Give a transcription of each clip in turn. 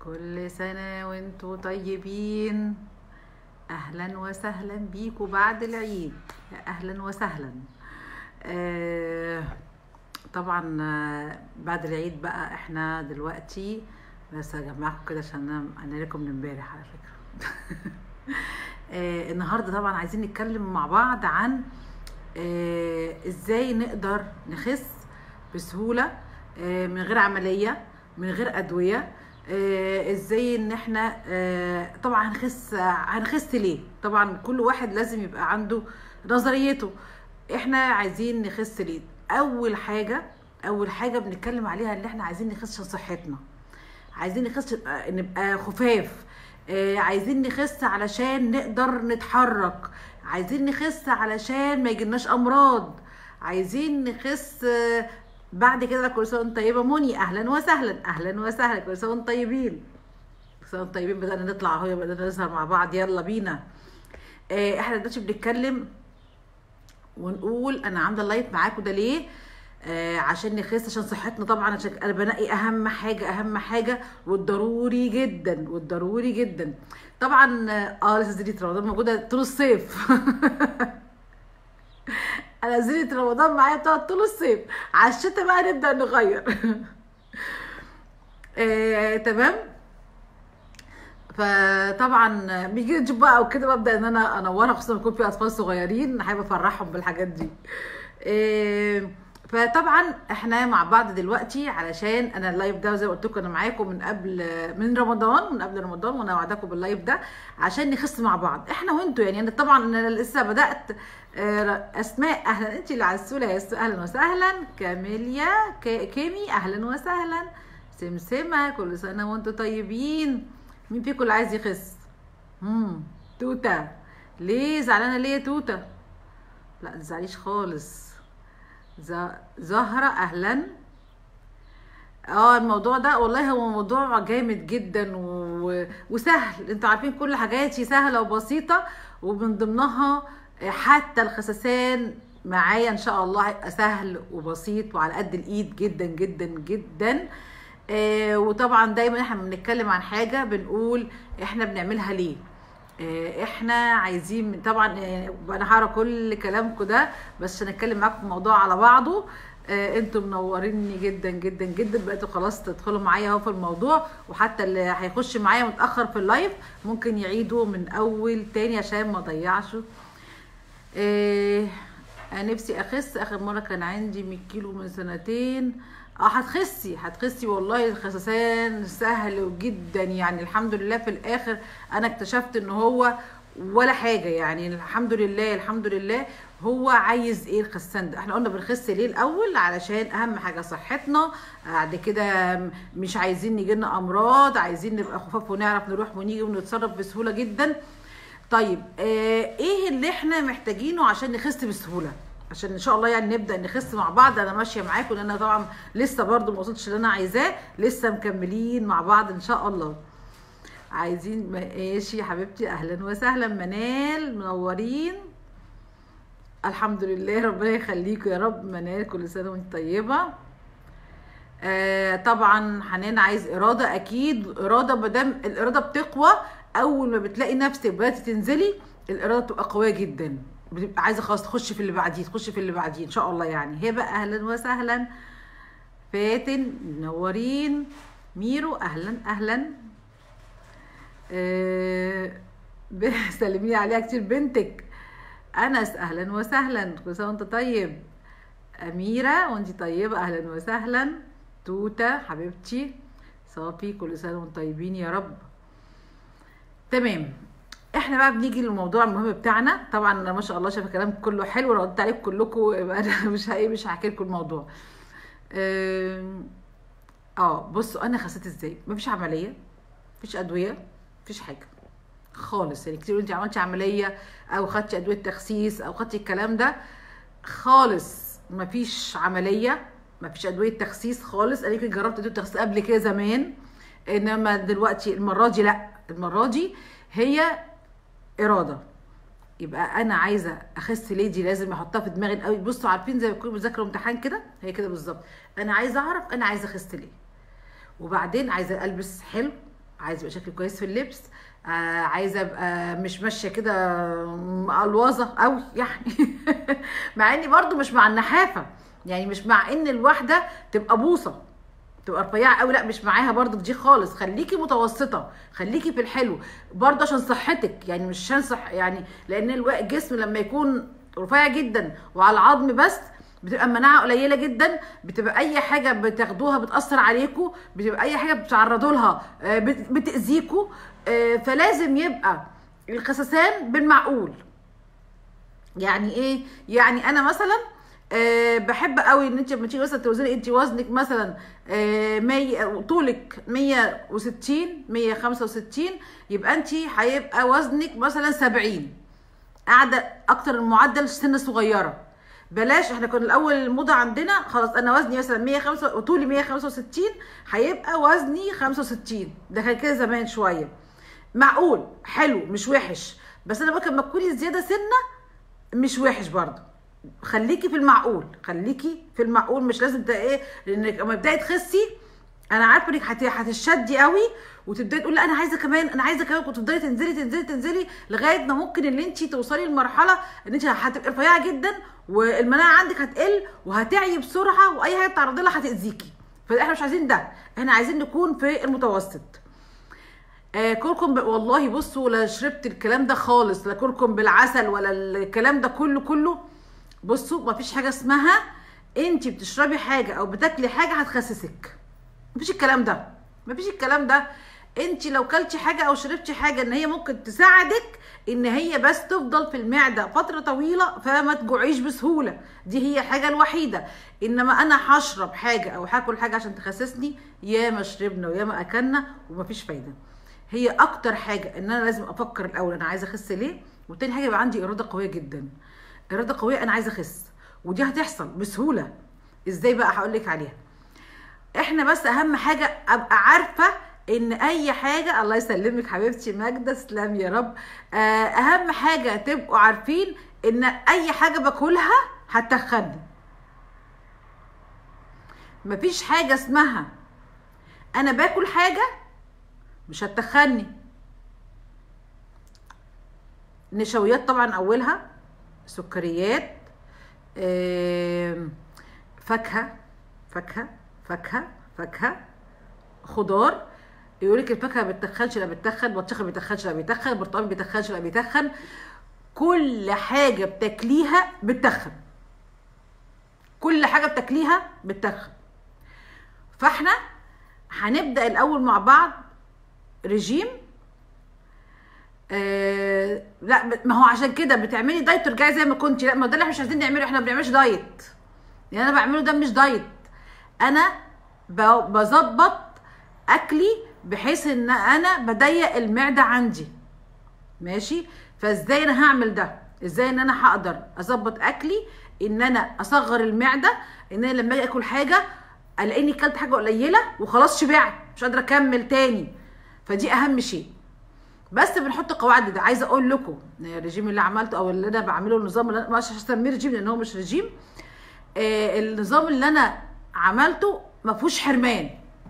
كل سنة وانتوا طيبين أهلا وسهلا بيكوا بعد العيد أهلا وسهلا آه طبعا آه، بعد العيد بقى احنا دلوقتي بس هجمعكم كده عشان انا انا لكم من امبارح على فكرة آه النهارده طبعا عايزين نتكلم مع بعض عن آه ازاي نقدر نخس بسهولة آه من غير عملية من غير أدوية آه ازاي ان احنا آه طبعا هنخس هنخس ليه طبعا كل واحد لازم يبقى عنده نظريته احنا عايزين نخس ليه اول حاجة اول حاجة بنتكلم عليها ان احنا عايزين نخس عشان صحتنا عايزين نخس آه، نبقى خفاف آه، عايزين نخس علشان نقدر نتحرك عايزين نخس علشان ما يجيلناش امراض عايزين نخس آه، بعد كده كل سنه وانتم طيبه موني اهلا وسهلا اهلا وسهلا كل سنه وانتم طيبين كل سنه وانتم طيبين بدانا نطلع اهو بدانا نظهر مع بعض يلا بينا آه، احنا دلوقتي بنتكلم ونقول انا عامله اللايف معاكم ده ليه آه عشان نخس عشان صحتنا طبعا عشان انا بنقي اهم حاجه اهم حاجه والضروري جدا والضروري جدا طبعا اه لسه زينه رمضان موجوده طول الصيف انا زينه رمضان معايا بتقعد طول الصيف على الشتاء بقى نبدا نغير آه تمام فطبعا بيجي لي جيب بقى او كده ببدا ان انا انورها خصوصا لما يكون في اطفال صغيرين حابه افرحهم بالحاجات دي إيه فطبعا احنا مع بعض دلوقتي علشان انا اللايف ده زي ما قلت لكم انا معاكم من قبل من رمضان من قبل رمضان وانا وعدكم باللايف ده عشان نخس مع بعض احنا وانتوا يعني انا طبعا انا لسه بدات آه، اسماء اهلا انت اللي عسوله يا أستاذ، اهلا وسهلا كاميليا ك- كيمي اهلا وسهلا سمسمه كل سنه وانتوا طيبين مين فيكم اللي عايز يخس امم توته ليه زعلانه ليه يا توته لا ما تزعليش خالص ز- زهرة اهلا اه الموضوع ده والله هو موضوع جامد جدا و... وسهل انتوا عارفين كل حاجاتي سهلة وبسيطة ومن ضمنها حتى الخسسان معايا ان شاء الله هيبقى سهل وبسيط وعلى قد الايد جدا جدا جدا آه وطبعا دايما احنا لما بنتكلم عن حاجة بنقول احنا بنعملها ليه آه، احنا عايزين طبعا يعني انا هقرا كل كلامكم ده بس عشان اتكلم معاكم في الموضوع على بعضه آه، انتوا منوريني جدا جدا جدا بقيتوا خلاص تدخلوا معايا اهو في الموضوع وحتى اللي هيخش معايا متاخر في اللايف ممكن يعيدوا من اول تاني عشان ما اضيعش آه، انا نفسي اخس اخر مره كان عندي 100 كيلو من سنتين اه هتخسي هتخسي والله الخسسان سهل جدا يعني الحمد لله في الاخر انا اكتشفت ان هو ولا حاجه يعني الحمد لله الحمد لله هو عايز ايه الخسان ده احنا قلنا بنخس ليه الاول علشان اهم حاجه صحتنا بعد كده مش عايزين يجيلنا امراض عايزين نبقى خفاف ونعرف نروح ونيجي ونتصرف بسهوله جدا طيب آه ايه اللي احنا محتاجينه عشان نخس بسهوله عشان ان شاء الله يعني نبدا نخس مع بعض انا ماشيه معاكم لان انا طبعا لسه برضو ما وصلتش اللي انا عايزاه لسه مكملين مع بعض ان شاء الله عايزين ماشي يا حبيبتي اهلا وسهلا منال منورين الحمد لله ربنا يخليكم يا رب منال كل سنه وانت طيبه آه طبعا حنان عايز اراده اكيد اراده ما دام الاراده بتقوى اول ما بتلاقي نفسك بداتي تنزلي الاراده بتبقى قويه جدا بتبقى عايزه خلاص تخش في اللي بعديه تخش في اللي بعديه ان شاء الله يعني هبه اهلا وسهلا فاتن منورين ميرو اهلا اهلا آه ب- سلمي عليها كتير بنتك انس اهلا وسهلا كل سنه وانت طيب اميره وانت طيبه اهلا وسهلا توته حبيبتي صافي كل سنه وانتم طيبين يا رب تمام احنا بقى بنيجي للموضوع المهم بتاعنا طبعا انا ما شاء الله شايفه كلام كله حلو ردت عليكم كلكم يبقى انا مش هي مش هحكي لكم الموضوع أم، اه بصوا انا خسيت ازاي مفيش عمليه مفيش ادويه مفيش حاجه خالص يعني كتير انت عملتي عمليه او خدتي ادويه تخسيس او خدتي الكلام ده خالص مفيش عمليه مفيش ادويه تخسيس خالص انا يمكن جربت ادويه تخسيس قبل كده زمان انما دلوقتي المره دي لا المره دي هي اراده يبقى انا عايزه اخس ليه دي لازم احطها في دماغي قوي بصوا عارفين زي ما تكونوا بتذاكروا امتحان كده هي كده بالظبط انا عايزه اعرف انا عايزه اخس ليه وبعدين عايزه البس حلو عايز يبقى شكلي كويس في اللبس آه عايزه ابقى مش ماشيه كده مقلوظه قوي يعني مع اني برضو مش مع النحافه يعني مش مع ان الواحده تبقى بوصه تبقى رفيعه قوي لا مش معاها برضو دي خالص خليكي متوسطه خليكي في الحلو برضو عشان صحتك يعني مش عشان صح يعني لان الوا- الجسم لما يكون رفيع جدا وعلى العظم بس بتبقى المناعه قليله جدا بتبقى اي حاجه بتاخدوها بتاثر عليكم بتبقى اي حاجه بتتعرضوا لها آه، بت- بتاذيكوا آه، فلازم يبقى الخسسان بالمعقول يعني ايه يعني انا مثلا أه بحب قوي ان انت لما تيجي مثلا توزني انت وزنك مثلا أه 100 طولك 160 165 يبقى انت هيبقى وزنك مثلا 70 قاعده اكتر من معدل سن صغيره بلاش احنا كنا الاول الموضه عندنا خلاص انا وزني مثلا 105 وطولي 165 هيبقى وزني 65 ده كان كده زمان شويه معقول حلو مش وحش بس انا بقى لما تكوني زياده سنه مش وحش برضه خليكي في المعقول خليكي في المعقول مش لازم تبقى ايه لانك لما تبداي تخسي انا عارفه انك هت- هتشدي قوي وتبداي تقولي لا انا عايزه كمان انا عايزه كمان وتفضلي تنزلي تنزلي تنزلي لغايه ما ممكن ان انت توصلي لمرحله ان انت هتبقي رفيعه جدا والمناعه عندك هتقل وهتعي بسرعه واي حاجه تعرضي لها هتاذيكي فاحنا مش عايزين ده احنا عايزين نكون في المتوسط آه كركم ب... والله بصوا لا شربت الكلام ده خالص لا كركم بالعسل ولا الكلام ده كله كله بصوا مفيش حاجه اسمها انت بتشربي حاجه او بتاكلي حاجه هتخسسك مفيش الكلام ده مفيش الكلام ده انت لو كلتي حاجه او شربتي حاجه ان هي ممكن تساعدك ان هي بس تفضل في المعده فتره طويله فما تجوعيش بسهوله دي هي الحاجه الوحيده انما انا هشرب حاجه او هاكل حاجه عشان تخسسني يا ما شربنا ويا ما اكلنا ومفيش فايده هي اكتر حاجه ان انا لازم افكر الاول انا عايزه اخس ليه وتاني حاجه يبقى عندي اراده قويه جدا اراده قويه انا عايزه اخس ودي هتحصل بسهوله ازاي بقى هقول لك عليها احنا بس اهم حاجه ابقى عارفه ان اي حاجه الله يسلمك حبيبتي ماجده تسلم يا رب آه، اهم حاجه تبقوا عارفين ان اي حاجه باكلها هتخني مفيش حاجه اسمها انا باكل حاجه مش هتخني نشويات طبعا اولها سكريات آم، فاكهه فاكهه فاكهه فاكهه خضار يقول لك الفاكهه ما بتتخنش لا بتتخن بطيخه ما بيتخنش لا بيتخن برتقال ما بيتخنش لا بيتخن كل حاجه بتاكليها بتتخن كل حاجه بتاكليها بتتخن فاحنا هنبدا الاول مع بعض رجيم آه لا ب- ما هو عشان كده بتعملي دايت ترجعي زي ما كنتي لا ما ده اللي احنا مش عايزين نعمله احنا ما بنعملش دايت يعني انا بعمله ده مش دايت انا ب- بظبط اكلي بحيث ان انا بضيق المعده عندي ماشي فازاي انا هعمل ده ازاي ان انا هقدر اظبط اكلي ان انا اصغر المعده ان انا لما اجي اكل حاجه الاقيني كلت حاجه قليله وخلاص شبعت مش قادره اكمل تاني فدي اهم شيء بس بنحط قواعد ده عايزه اقول لكم إن الرجيم اللي عملته او اللي انا بعمله النظام اللي انا مش هسميه رجيم لان هو مش رجيم آه النظام اللي انا عملته ما فيهوش حرمان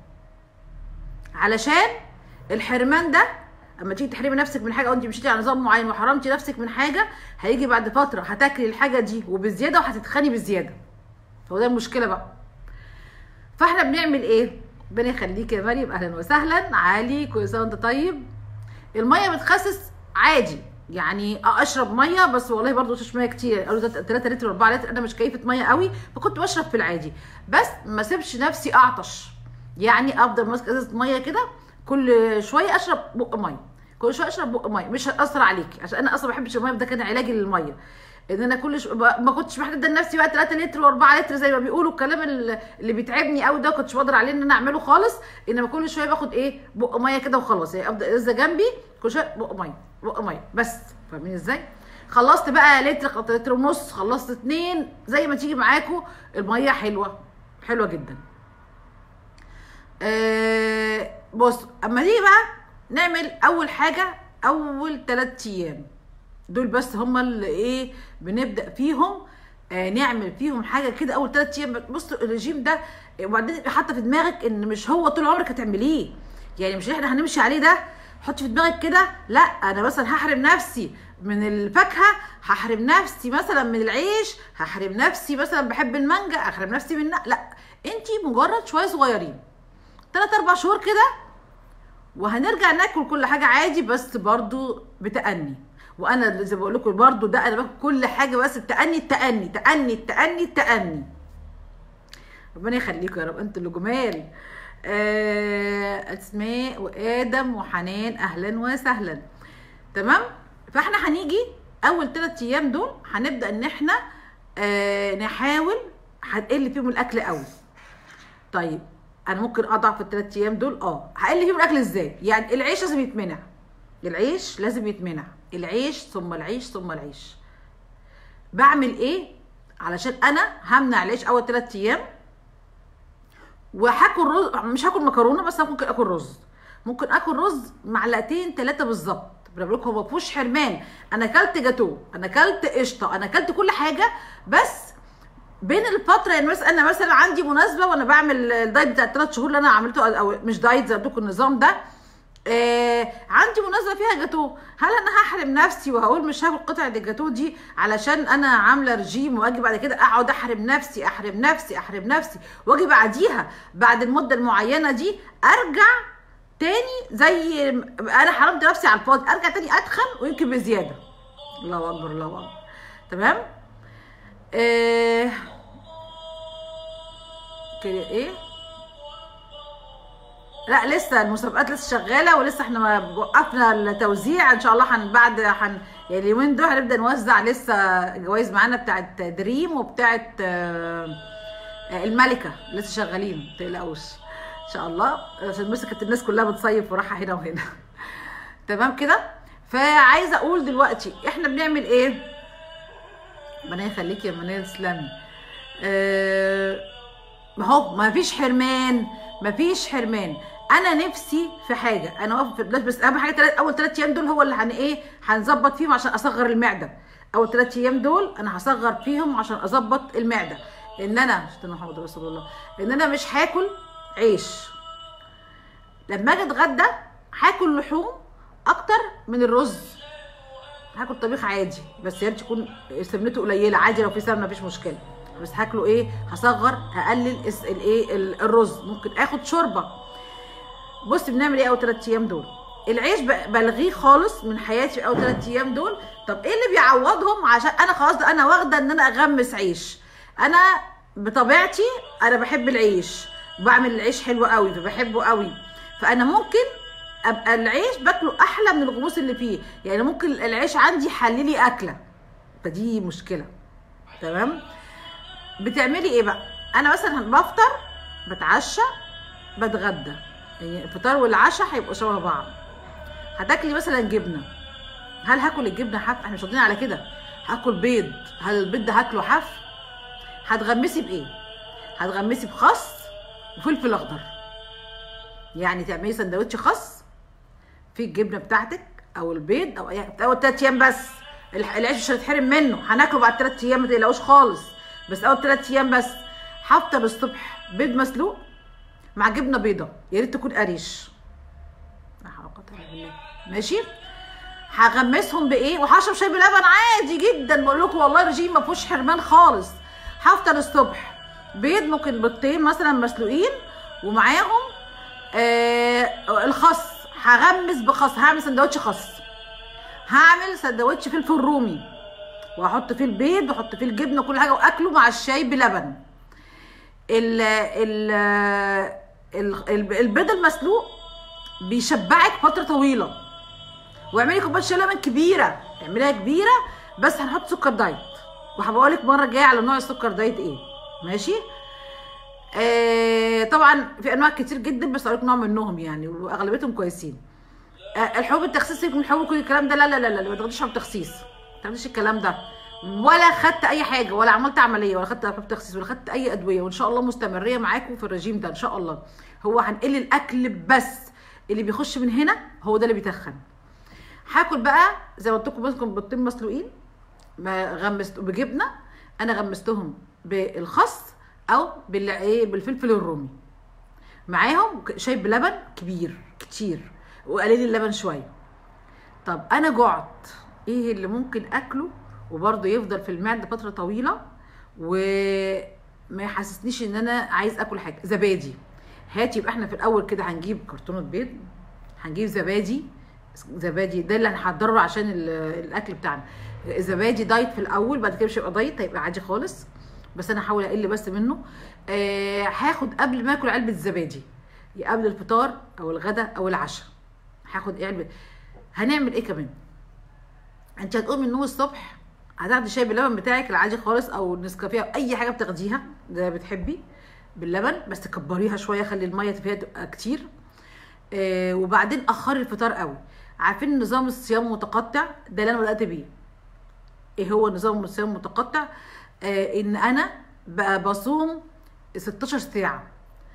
علشان الحرمان ده اما تيجي تحرمي نفسك من حاجه وانت مشيتي على نظام معين وحرمتي نفسك من حاجه هيجي بعد فتره هتاكلي الحاجه دي وبزياده وهتتخني بزياده هو ده المشكله بقى فاحنا بنعمل ايه ربنا يخليك يا مريم اهلا وسهلا علي كل سنه وانت طيب الميه بتخسس عادي يعني اشرب ميه بس والله برضو مش ميه كتير قالوا 3 لتر 4 لتر انا مش كيفه ميه قوي فكنت بشرب في العادي بس ما اسيبش نفسي اعطش يعني افضل ماسكه ازازه ميه كده كل شويه اشرب بق ميه كل شويه اشرب بق ميه مش هتاثر عليكي عشان انا اصلا ما بحبش الميه ده كان علاجي للميه ان انا كل شو... ما كنتش محدده لنفسي بقى 3 لتر و4 لتر زي ما بيقولوا الكلام ال- اللي بيتعبني قوي ده كنتش بقدر عليه ان انا اعمله خالص انما كل شويه باخد ايه بق ميه كده وخلاص يعني افضل ازازه جنبي كل شويه بق ميه بق ميه بس فاهمين ازاي خلصت بقى لتر خ- لتر ونص خلصت اتنين زي ما تيجي معاكم الميه حلوه حلوه جدا آه بص اما نيجي بقى نعمل اول حاجه اول ثلاث ايام دول بس هما اللي ايه بنبدا فيهم آه نعمل فيهم حاجه كده اول ثلاث ايام بص الرجيم ده وبعدين حتى في دماغك ان مش هو طول عمرك هتعمليه يعني مش احنا هنمشي عليه ده حط في دماغك كده لا انا مثلا هحرم نفسي من الفاكهه هحرم نفسي مثلا من العيش هحرم نفسي مثلا بحب المانجا احرم نفسي من لا انت مجرد شويه صغيرين ثلاث اربع شهور كده وهنرجع ناكل كل حاجه عادي بس برضو بتأني وانا زي ما بقول لكم برضو ده انا باكل كل حاجه بس التأني التأني التأني التأني التأني ربنا يخليكم يا رب انتوا اللي جمال آه اسماء وادم وحنان اهلا وسهلا تمام فاحنا هنيجي اول ثلاث ايام دول هنبدا ان احنا آه نحاول هنقل فيهم الاكل قوي طيب انا ممكن اضعف في الثلاث ايام دول اه هقل فيهم الاكل ازاي يعني العيش لازم يتمنع العيش لازم يتمنع العيش ثم العيش ثم العيش بعمل ايه علشان انا همنع العيش اول ثلاث ايام وهاكل رز مش هاكل مكرونه بس ممكن اكل رز ممكن اكل رز معلقتين ثلاثه بالظبط بقول لكم هو ما فيهوش حرمان انا اكلت جاتوه انا اكلت قشطه انا اكلت كل حاجه بس بين الفتره يعني مثلا انا مثلا عندي مناسبه وانا بعمل الدايت بتاع الثلاث شهور اللي انا عملته او مش دايت زي ما النظام ده آه عندي مناسبه فيها جاتوه هل انا هحرم نفسي وهقول مش هاكل قطعه الجاتوه دي علشان انا عامله رجيم واجي بعد كده اقعد احرم نفسي احرم نفسي احرم نفسي واجي بعديها بعد المده المعينه دي ارجع تاني زي انا حرمت نفسي على الفاضي ارجع تاني اتخن ويمكن بزياده الله اكبر الله اكبر تمام آه كده ايه لا لسه المسابقات لسه شغاله ولسه احنا ما وقفنا التوزيع ان شاء الله هن بعد هن يعني اليومين دول هنبدا نوزع لسه جوائز معانا بتاعت دريم وبتاعت الملكه لسه شغالين ما تقلقوش ان شاء الله عشان بس كانت الناس كلها بتصيف وراحه هنا وهنا تمام كده فعايزه اقول دلوقتي احنا بنعمل ايه ربنا يخليكي يا منال تسلمي أه اهو ما فيش حرمان ما فيش حرمان انا نفسي في حاجه انا واقفه في البلاش بس اهم حاجه تلات اول ثلاث ايام دول هو اللي هن ايه هنظبط فيهم عشان اصغر المعده اول ثلاث ايام دول انا هصغر فيهم عشان اظبط المعده ان انا استنى محمد رسول الله ان انا مش هاكل عيش لما اجي اتغدى هاكل لحوم اكتر من الرز هاكل طبيخ عادي بس يا ريت تكون سمنته قليله عادي لو في سمنه مفيش مشكله بس هاكله ايه هصغر هقلل الايه الرز ممكن اخد شوربه بص بنعمل ايه اول ثلاث ايام دول العيش بلغيه خالص من حياتي في اول ثلاث ايام دول طب ايه اللي بيعوضهم عشان انا خلاص انا واخده ان انا اغمس عيش انا بطبيعتي انا بحب العيش بعمل العيش حلو قوي فبحبه قوي فانا ممكن ابقى العيش باكله احلى من الغموس اللي فيه يعني ممكن العيش عندي يحللي اكله فدي مشكله تمام بتعملي ايه بقى انا مثلا بفطر بتعشى بتغدى يعني الفطار والعشاء هيبقوا شبه بعض هتاكلي مثلا جبنه هل هاكل الجبنه حف احنا مش واخدين على كده هاكل بيض هل البيض ده هاكله حف هتغمسي بايه هتغمسي بخس وفلفل اخضر يعني تعملي سندوتش خس في الجبنه بتاعتك او البيض او اي اول ثلاث ايام بس العيش مش هنتحرم منه هناكله بعد ثلاث ايام ما تقلقوش خالص بس اول ثلاث ايام بس هفطر الصبح بيض مسلوق مع جبنه بيضه يا ريت تكون قريش ماشي هغمسهم بايه وهشرب شاي بلبن عادي جدا بقول لكم والله رجيم ما فيهوش حرمان خالص هفطر الصبح بيض ممكن بيضتين مثلا مسلوقين ومعاهم آه الخس هغمس بخس هعمل سندوتش خس هعمل سندوتش فلفل رومي واحط فيه البيض واحط فيه الجبنه وكل حاجه واكله مع الشاي بلبن ال ال ال البيض المسلوق بيشبعك فتره طويله واعملي كوبايه شاي لبن كبيره اعمليها كبيره بس هنحط سكر دايت وهبقول لك مره جايه على نوع السكر دايت ايه ماشي آه طبعا في انواع كتير جدا بس اقول لك نوع منهم يعني واغلبيتهم كويسين آه الحبوب التخسيس من الحبوب كل الكلام ده لا لا لا لا ما تاخديش حبوب تخسيس ما تاخديش الكلام ده ولا خدت اي حاجه ولا عملت عمليه ولا خدت حبوب تخسيس ولا خدت اي ادويه وان شاء الله مستمريه معاكم في الرجيم ده ان شاء الله هو هنقل الاكل بس اللي بيخش من هنا هو ده اللي بيتخن هاكل بقى زي ما قلت لكم ممكن بيضتين مسلوقين ما غمست بجبنه انا غمستهم بالخس او بالايه بالفلفل الرومي معاهم شاي بلبن كبير كتير وقليل اللبن شويه طب انا جعت ايه اللي ممكن اكله وبرضه يفضل في المعده فتره طويله وما يحسسنيش ان انا عايز اكل حاجه زبادي هات يبقى احنا في الاول كده هنجيب كرتونه بيض هنجيب زبادي زبادي ده اللي هنحضره عشان ال- الاكل بتاعنا زبادي دايت في الاول بعد كده مش هيبقى دايت هيبقى عادي خالص بس انا هحاول اقل بس منه آه هاخد قبل ما اكل علبه زبادي يا قبل الفطار او الغدا او العشاء هاخد ايه علبه هنعمل ايه كمان انت هتقوم من النوم الصبح هتاخدي شاي باللبن بتاعك العادي خالص او نسكافيه او اي حاجه بتاخديها زي ما بتحبي باللبن بس تكبريها شويه خلي الميه فيها تبقى كتير آه وبعدين اخري الفطار قوي عارفين نظام الصيام المتقطع ده اللي انا بدات بيه ايه هو نظام الصيام المتقطع آه ان انا ب- بصوم 16 ساعه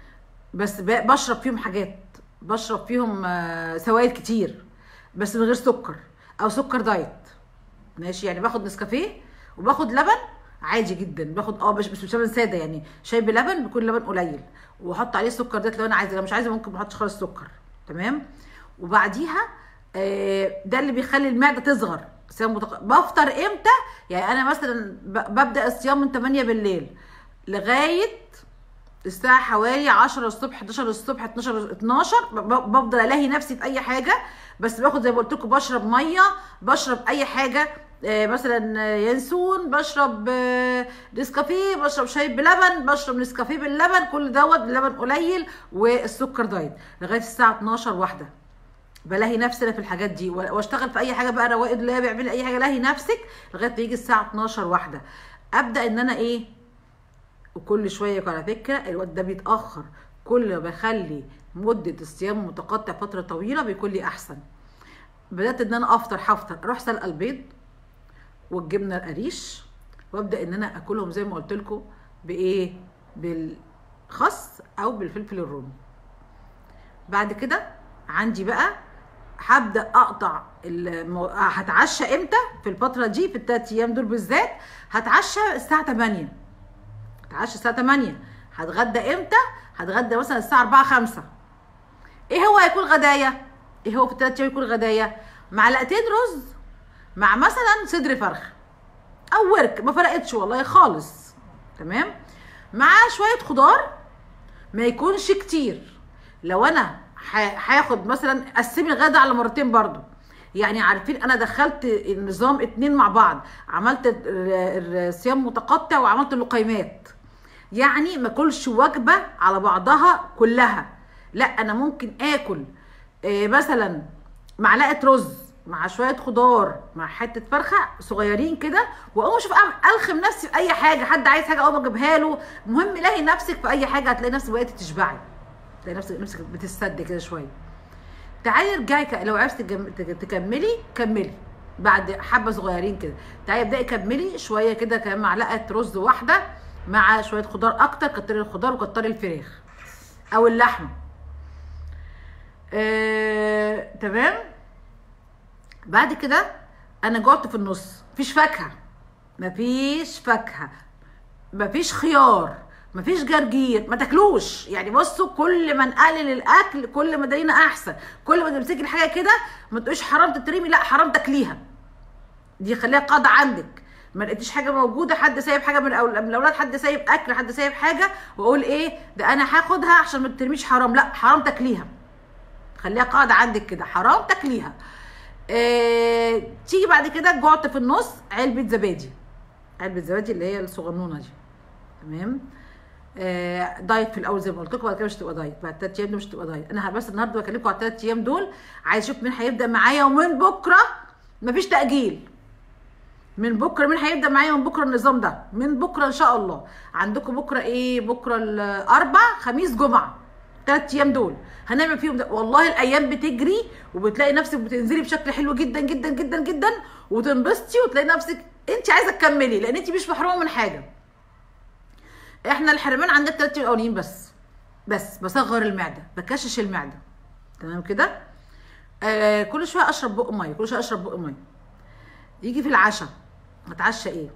بس ب- بشرب فيهم حاجات بشرب فيهم آه، سوائل كتير بس من غير سكر او سكر دايت ماشي يعني باخد نسكافيه وباخد لبن عادي جدا باخد اه مش مش لبن ساده يعني شاي بلبن بيكون لبن قليل واحط عليه سكر دايت لو انا عايزه لو مش عايزه ممكن ما احطش خالص سكر تمام وبعديها آه، ده اللي بيخلي المعده تصغر صيام متق... بفطر امتى يعني انا مثلا ب- ببدا الصيام من 8 بالليل لغايه الساعة حوالي 10 الصبح 11 الصبح 12 12 ب- ب- بفضل الاهي نفسي في اي حاجة بس باخد زي ما قلت لكم بشرب مية بشرب اي حاجة آه، مثلا آه، ينسون بشرب آه، نسكافيه بشرب شاي بلبن بشرب نسكافيه باللبن كل دوت باللبن قليل والسكر دايت لغاية الساعة 12 واحدة بلاهي نفسي انا في الحاجات دي و- واشتغل في اي حاجه بقى روائد اللي هي بيعمل اي حاجه لاهي نفسك لغايه ما يجي الساعه 12 واحده ابدا ان انا ايه وكل شويه على فكره الوقت ده بيتاخر كل ما بخلي مده الصيام متقطع فتره طويله بيكون لي احسن بدات ان انا افطر هفطر اروح سلقه البيض والجبنه القريش وابدا ان انا اكلهم زي ما قلت لكم بايه بالخس او بالفلفل الرومي بعد كده عندي بقى هبدا اقطع المو... هتعشى امتى في الفتره دي في الثلاث ايام دول بالذات هتعشى الساعه 8 هتعشى الساعه 8 هتغدى امتى هتغدى مثلا الساعه 4 5 ايه هو هيكون غدايا ايه هو في الثلاث ايام يكون غدايا معلقتين رز مع مثلا صدر فرخ او ورك ما فرقتش والله خالص تمام مع شويه خضار ما يكونش كتير لو انا ح- هاخد مثلا قسمي الغدا على مرتين برضو يعني عارفين انا دخلت النظام اتنين مع بعض عملت ال- ال- الصيام متقطع وعملت اللقيمات يعني ما اكلش وجبه على بعضها كلها لا انا ممكن اكل آه، مثلا معلقه رز مع شويه خضار مع حته فرخه صغيرين كده واقوم اشوف أعمل- الخم نفسي في اي حاجه حد عايز حاجه اقوم اجيبها له المهم لاقي نفسك في اي حاجه هتلاقي نفسك بقيتي تشبعي تلاقي نفسك نفسك بتستد كده شويه تعالي ارجعي ك- لو عرفتي تجم- تك- تكملي كملي بعد حبه صغيرين كده تعالي ابداي كملي شويه كده كمان معلقه رز واحده مع شويه خضار اكتر كتري الخضار وكتري الفراخ او اللحمه آه، تمام بعد كده انا جعت في النص مفيش فاكهه مفيش فاكهه مفيش خيار مفيش جرجير ما تاكلوش يعني بصوا كل ما نقلل الاكل كل ما دينا احسن كل ما تمسكي الحاجه كده ما تقوليش حرام تترمي لا حرام تاكليها دي خليها قاعده عندك ما لقيتيش حاجه موجوده حد سايب حاجه من الأول- من الاولاد حد سايب اكل حد سايب حاجه واقول ايه ده انا هاخدها عشان ما ترميش حرام لا حرام تاكليها خليها قاعده عندك كده حرام تاكليها إيه تيجي بعد كده جعت في النص علبه زبادي علبه زبادي اللي هي الصغنونه دي تمام آه دايت في الاول زي ما قلت لكم بعد كده مش هتبقى دايت بعد الثلاث ايام دول مش هتبقى دايت انا بس النهارده بكلمكم على الثلاث ايام دول عايز اشوف مين هيبدا معايا ومن بكره مفيش تاجيل من بكره مين هيبدا معايا من بكره النظام ده من بكره ان شاء الله عندكم بكره ايه بكره الاربع خميس جمعه ثلاث ايام دول هنعمل فيهم ده والله الايام بتجري وبتلاقي نفسك بتنزلي بشكل حلو جدا جدا جدا جدا وتنبسطي وتلاقي نفسك انت عايزه تكملي لان انت مش محرومه من حاجه احنا الحرمان عندنا الثلاث ايام الاولانيين بس بس بصغر المعده بكشش المعده تمام كده آه كل شويه اشرب بق ميه كل شويه اشرب بق ميه يجي في العشاء هتعشى ايه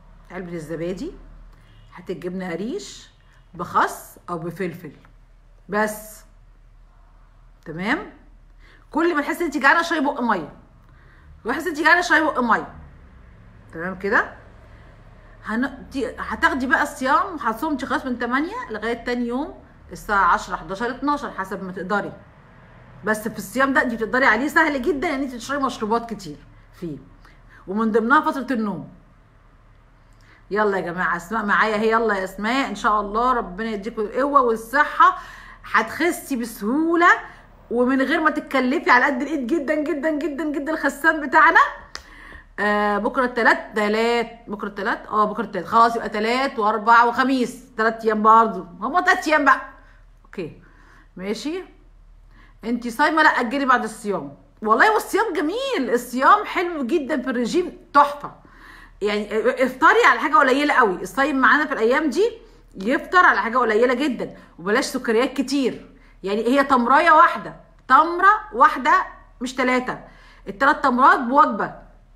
علبه الزبادي هات الجبنه قريش بخس او بفلفل بس تمام كل ما تحس ان انت جعانه اشربي بق ميه وتحس ان انت جعانه اشربي بق ميه تمام كده هن... دي- هتاخدي بقى الصيام هتصومي خلاص من 8 لغايه تاني يوم الساعه 10 11 12 حسب ما تقدري بس في الصيام ده انت بتقدري عليه سهل جدا ان انت تشربي مشروبات كتير فيه ومن ضمنها فتره النوم يلا يا جماعه اسماء معايا هي يلا يا اسماء ان شاء الله ربنا يديكم القوه والصحه هتخسي بسهوله ومن غير ما تتكلفي على قد الايد جدا جدا جدا جدا الخسان بتاعنا آه بكره التلات تلات بكره التلات اه بكره التلات خلاص يبقى تلات واربع وخميس تلات ايام برضه هما تلات ايام بقى اوكي ماشي انت صايمه لا اجلي بعد الصيام والله والصيام جميل الصيام حلو جدا في الرجيم تحفه يعني افطري على حاجه قليله قوي الصايم معانا في الايام دي يفطر على حاجه قليله جدا وبلاش سكريات كتير يعني هي تمرايه واحده تمره واحده مش ثلاثه الثلاث تمرات بوجبه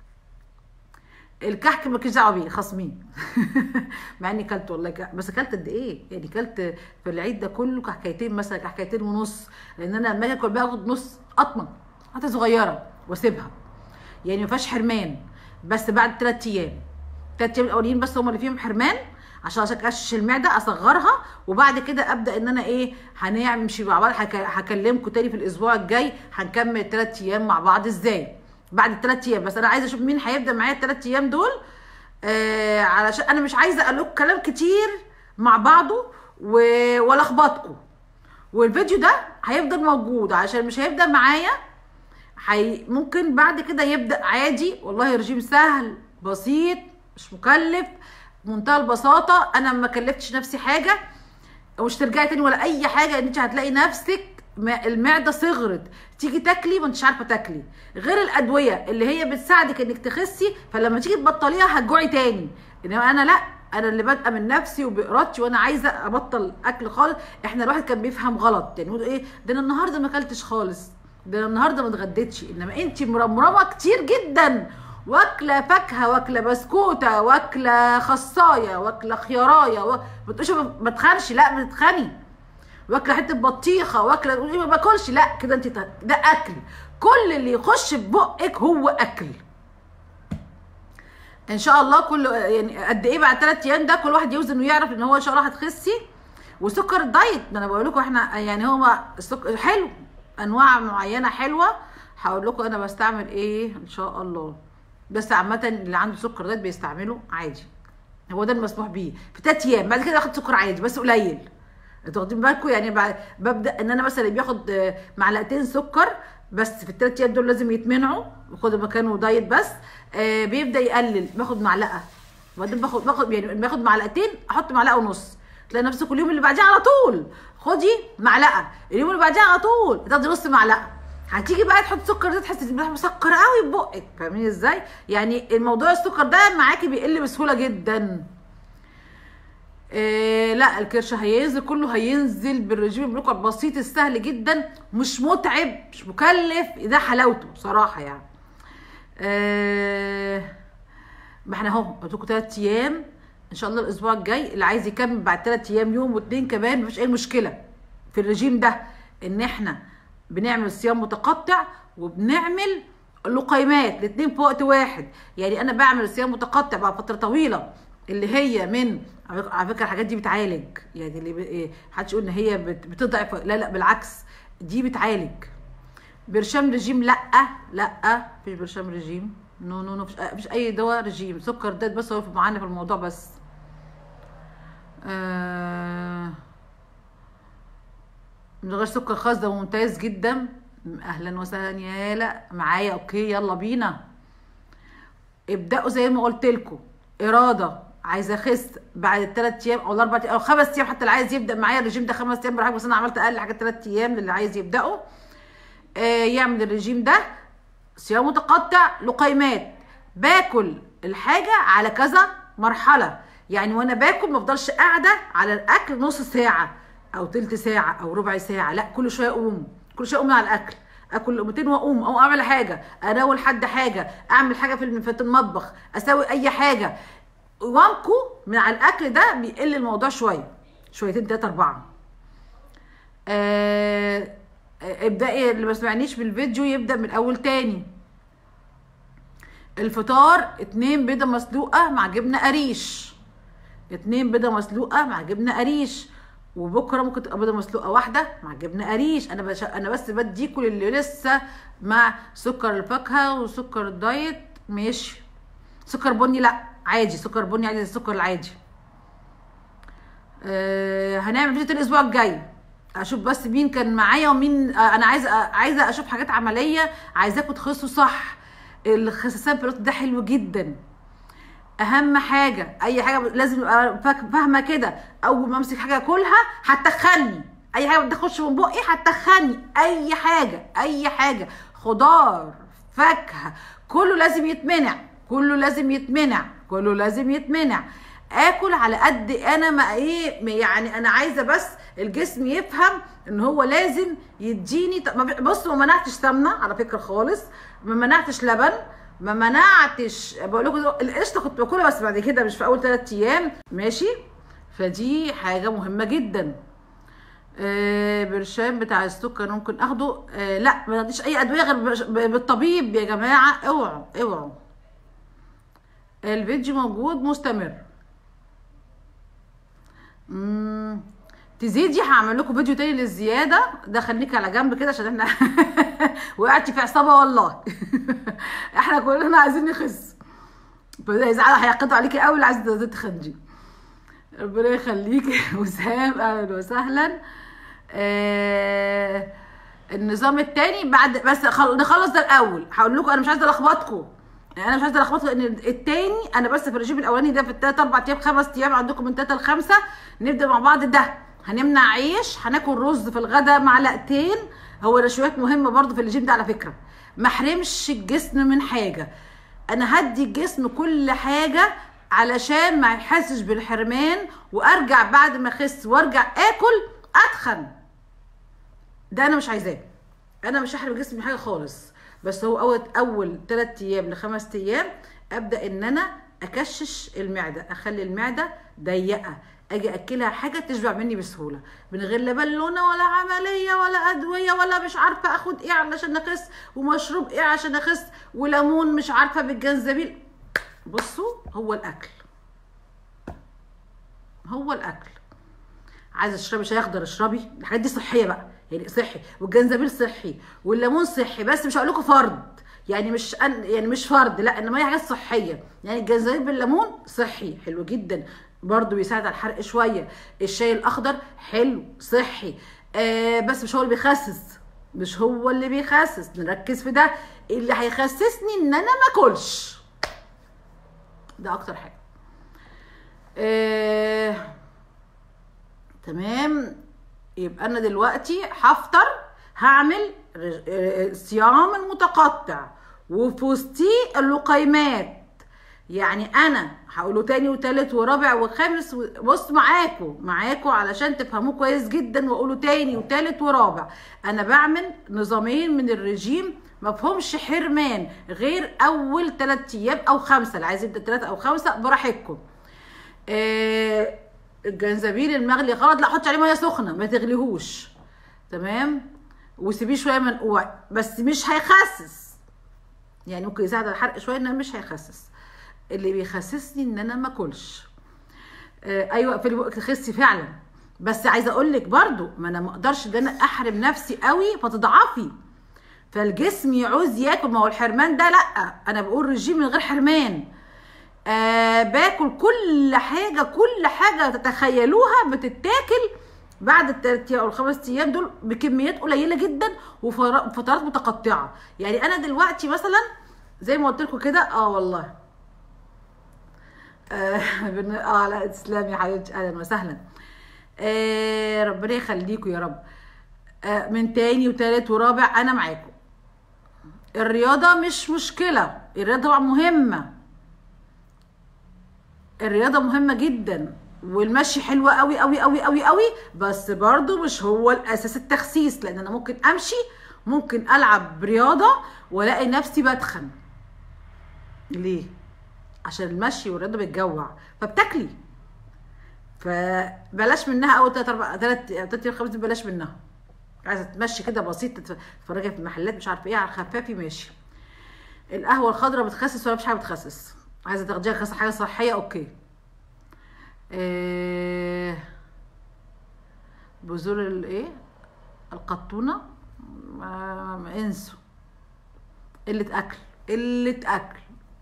الكحك مالكيش دعوه بيه خصمين مع اني كلت والله كح... بس كلت قد ايه؟ يعني كلت في العيد ده كله كحكايتين مثلا كحكايتين ونص لان انا لما اجي اكل باخد نص قطمه قطمه صغيره واسيبها يعني ما فيهاش حرمان بس بعد ثلاث ايام ثلاث ايام الاولين بس هم اللي فيهم حرمان عشان اكشش المعده اصغرها وبعد كده ابدا ان انا ايه هنمشي مع بعض هك- هكلمكم تاني في الاسبوع الجاي هنكمل الثلاث ايام مع بعض ازاي بعد الثلاث ايام بس انا عايزه اشوف مين هيبدا معايا الثلاث ايام دول آه علشان انا مش عايزه اقول لكم كلام كتير مع بعضه و- والخبطكم والفيديو ده هيفضل موجود عشان مش هيبدا معايا حي... ممكن بعد كده يبدا عادي والله رجيم سهل بسيط مش مكلف منتهى البساطه انا ما كلفتش نفسي حاجه ومش ترجعي تاني ولا اي حاجه ان انت هتلاقي نفسك ما- المعده صغرت تيجي تاكلي ما انتش عارفه تاكلي غير الادويه اللي هي بتساعدك انك تخسي فلما تيجي تبطليها هتجوعي تاني انما انا لا انا اللي بادئه من نفسي وبارادتي وانا عايزه ابطل اكل خالص احنا الواحد كان بيفهم غلط يعني يقول ايه ده انا النهارده ما اكلتش خالص ده انا النهارده ما اتغديتش انما انت مرمرمه كتير جدا واكله فاكهه واكله بسكوته واكله خصايه واكله خيارايه و... ما تقولش ما ما تخنش لا بتتخني واكله حته بطيخه واكله تقولي ما باكلش لا كده انت ت- ده اكل كل اللي يخش في بقك هو اكل ان شاء الله كل يعني قد ايه بعد ثلاث ايام ده كل واحد يوزن ويعرف ان هو ان شاء الله هتخسي وسكر الدايت ما انا بقول لكم احنا يعني هو السكر حلو انواع معينه حلوه هقول لكم انا بستعمل ايه ان شاء الله بس عامه اللي عنده سكر دايت بيستعمله عادي هو ده المسموح بيه في ثلاث ايام بعد كده اخد سكر عادي بس قليل انتوا واخدين بالكم يعني بعد ببدا ان انا مثلا اللي بياخد آه، معلقتين سكر بس في الثلاث ايام دول لازم يتمنعوا وخدوا مكانه دايت بس آه بيبدا يقلل باخد معلقه وبعدين باخد باخد يعني باخد معلقتين احط معلقه ونص تلاقي نفسك اليوم اللي بعديه على طول خدي معلقه اليوم اللي بعديه على طول تاخدي نص معلقه هتيجي بقى تحط سكر ده تحسي ان مسكر قوي في بقك فاهمين ازاي يعني الموضوع السكر ده معاكي بيقل بسهوله جدا إيه لا الكرش هينزل كله هينزل بالرجيم الملوكة البسيط السهل جدا مش متعب مش مكلف ده حلاوته بصراحة يعني إيه ما احنا اهو قلت لكم ثلاث ايام ان شاء الله الاسبوع الجاي اللي عايز يكمل بعد ثلاث ايام يوم واثنين كمان مفيش اي مشكله في الرجيم ده ان احنا بنعمل صيام متقطع وبنعمل لقيمات الاثنين في وقت واحد يعني انا بعمل صيام متقطع بعد فتره طويله اللي هي من على فكرة- على فكره الحاجات دي بتعالج يعني اللي ب- إيه، محدش يقول ان هي بت- بتضعف لا لا بالعكس دي بتعالج برشام رجيم لا لا مفيش برشام رجيم نو نو نو مفيش, مفيش اي دواء رجيم سكر دايت بس هو معانا في الموضوع بس آه من غير سكر خاص ده ممتاز جدا اهلا وسهلا يا لا معايا اوكي يلا بينا ابداوا زي ما قلت لكم اراده عايزه اخس بعد الثلاث ايام او الاربع ايام او خمس ايام حتى اللي عايز يبدا معايا الرجيم ده خمس ايام براحتك بس انا عملت اقل حاجه ثلاث ايام للي عايز يبداوا آه يعمل الرجيم ده صيام متقطع لقيمات باكل الحاجه على كذا مرحله يعني وانا باكل ما افضلش قاعده على الاكل نص ساعه او تلت ساعه او ربع ساعه لا كل شويه اقوم كل شويه اقوم من على الاكل اكل لقمتين واقوم او اعمل حاجه اناول حد حاجه اعمل حاجه في الم- في المطبخ اسوي اي حاجه وانكو من على الاكل ده بيقل الموضوع شويه شويتين تلاته اربعه آه آه، ابدأي اللي ما سمعنيش بالفيديو يبدأ من اول تاني الفطار اتنين بيضة مسلوقة مع جبنة قريش اتنين بيضة مسلوقة مع جبنة قريش وبكره ممكن تبقى بيضة مسلوقة واحدة مع جبنة قريش انا بش... انا بس بديكوا اللي لسه مع سكر الفاكهة وسكر الدايت ماشي سكر بني لا عادي سكر بني عادي زي السكر العادي آه هنعمل فيديو الاسبوع الجاي اشوف بس مين كان معايا ومين آه انا عايزه عايزه اشوف حاجات عمليه عايزاكم تخسوا صح الخسسان بروت ده حلو جدا اهم حاجه اي حاجه لازم ابقى فاك- فاهمه كده اول ما امسك حاجه اكلها هتخني اي حاجه بتخش من بقي هتخني اي حاجه اي حاجه خضار فاكهه كله لازم يتمنع كله لازم يتمنع كله لازم يتمنع اكل على قد انا ما ايه يعني انا عايزه بس الجسم يفهم ان هو لازم يديني ط- ما ب- بص ما منعتش سمنه على فكره خالص ما منعتش لبن ما منعتش بقول لكم القشطه كنت باكلها بس بعد كده مش في اول ثلاث ايام ماشي فدي حاجه مهمه جدا آه برشام بتاع السكر ممكن اخده آه لا ما تاخديش اي ادويه غير بش- ب- بالطبيب يا جماعه اوعوا اوعوا الفيديو موجود مستمر مم. تزيدي هعمل لكم فيديو تاني للزياده ده خليك على جنب كده عشان احنا وقعتي في عصابه والله احنا كلنا عايزين نخس فاذا هيعقدوا عليكي قوي اللي عايزه تخنجي ربنا يخليكي وسام اهلا وسهلا آه النظام التاني بعد بس خل... نخلص ده الاول هقول لكم انا مش عايزه الخبطكم يعني انا مش عايزه الخبطكم لان التاني انا بس في الرجيم الاولاني ده في التلات اربع ايام خمس ايام عندكم من تلاته لخمسه نبدا مع بعض ده هنمنع عيش هناكل رز في الغداء معلقتين هو نشويات مهمه برضو في الرجيم ده على فكره ما احرمش الجسم من حاجه انا هدي الجسم كل حاجه علشان ما يحسش بالحرمان وارجع بعد ما اخس وارجع اكل اتخن ده انا مش عايزاه انا مش هحرم جسمي من حاجه خالص بس هو اول اول 3 ايام لخمس ايام ابدا ان انا اكشش المعده اخلي المعده ضيقه اجي اكلها حاجه تشبع مني بسهوله من غير لا بالونه ولا عمليه ولا ادويه ولا مش عارفه اخد ايه علشان اخس ومشروب ايه عشان اخس وليمون مش عارفه بالجنزبيل بصوا هو الاكل هو الاكل عايزه تشربي شاي اخضر اشربي الحاجات دي صحيه بقى يعني صحي والجنزبيل صحي والليمون صحي بس مش هقول لكم فرض يعني مش أن يعني مش فرض لا انما هي حاجات صحيه يعني الجنزبيل بالليمون صحي حلو جدا برضو بيساعد على الحرق شويه الشاي الاخضر حلو صحي آه بس مش هو اللي بيخسس مش هو اللي بيخسس نركز في ده اللي هيخسسني ان انا ما اكلش ده اكتر حاجه آه تمام يبقى انا دلوقتي هفطر هعمل رج- آه، صيام المتقطع وفي وسطيه اللقيمات يعني انا هقوله تاني وتالت ورابع وخامس و- بص معاكم معاكم علشان تفهموه كويس جدا واقوله تاني وتالت ورابع انا بعمل نظامين من الرجيم مفهومش حرمان غير اول تلات ايام او خمسه اللي عايز يبدا تلاته او خمسه براحتكم آه، الجنزبيل المغلي غلط لا حطي عليه ميه سخنه ما تغليهوش تمام وسيبيه شويه منقوع بس مش هيخسس يعني ممكن يساعد على الحرق شويه انما مش هيخسس اللي بيخسسني ان انا ما اكلش آه ايوه اقفلي بقك تخسي فعلا بس عايزه اقول لك برضو ما انا ما اقدرش ان انا احرم نفسي قوي فتضعفي فالجسم يعوز ياكل ما هو الحرمان ده لا انا بقول رجيم من غير حرمان آه باكل كل حاجه كل حاجه تتخيلوها بتتاكل بعد الثلاث او الخمس ايام دول بكميات قليله جدا وفترات متقطعه يعني انا دلوقتي مثلا زي ما قلت لكم كده اه والله اه بن- اه لا تسلمي يا حبيبتي اهلا وسهلا آه ربنا يخليكم يا رب آه من تاني وتالت ورابع انا معاكم الرياضه مش مشكله الرياضه طبعا مهمه الرياضه مهمه جدا والمشي حلوه قوي قوي قوي قوي قوي بس برضو مش هو الاساس التخسيس لان انا ممكن امشي ممكن العب رياضه والاقي نفسي بتخن ليه عشان المشي والرياضه بتجوع فبتاكلي فبلاش منها اول تلات اربع تلات تلات ايام خمس بلاش منها عايزه تمشي كده بسيط تتفرجي في المحلات مش عارفه ايه على الخفافي ماشي القهوه الخضراء بتخسس ولا مفيش حاجه بتخسس عايزه تاخديها خس- حاجه صحيه اوكي إيه بذور الايه القطونه ما ما- انسوا قله اكل قله اكل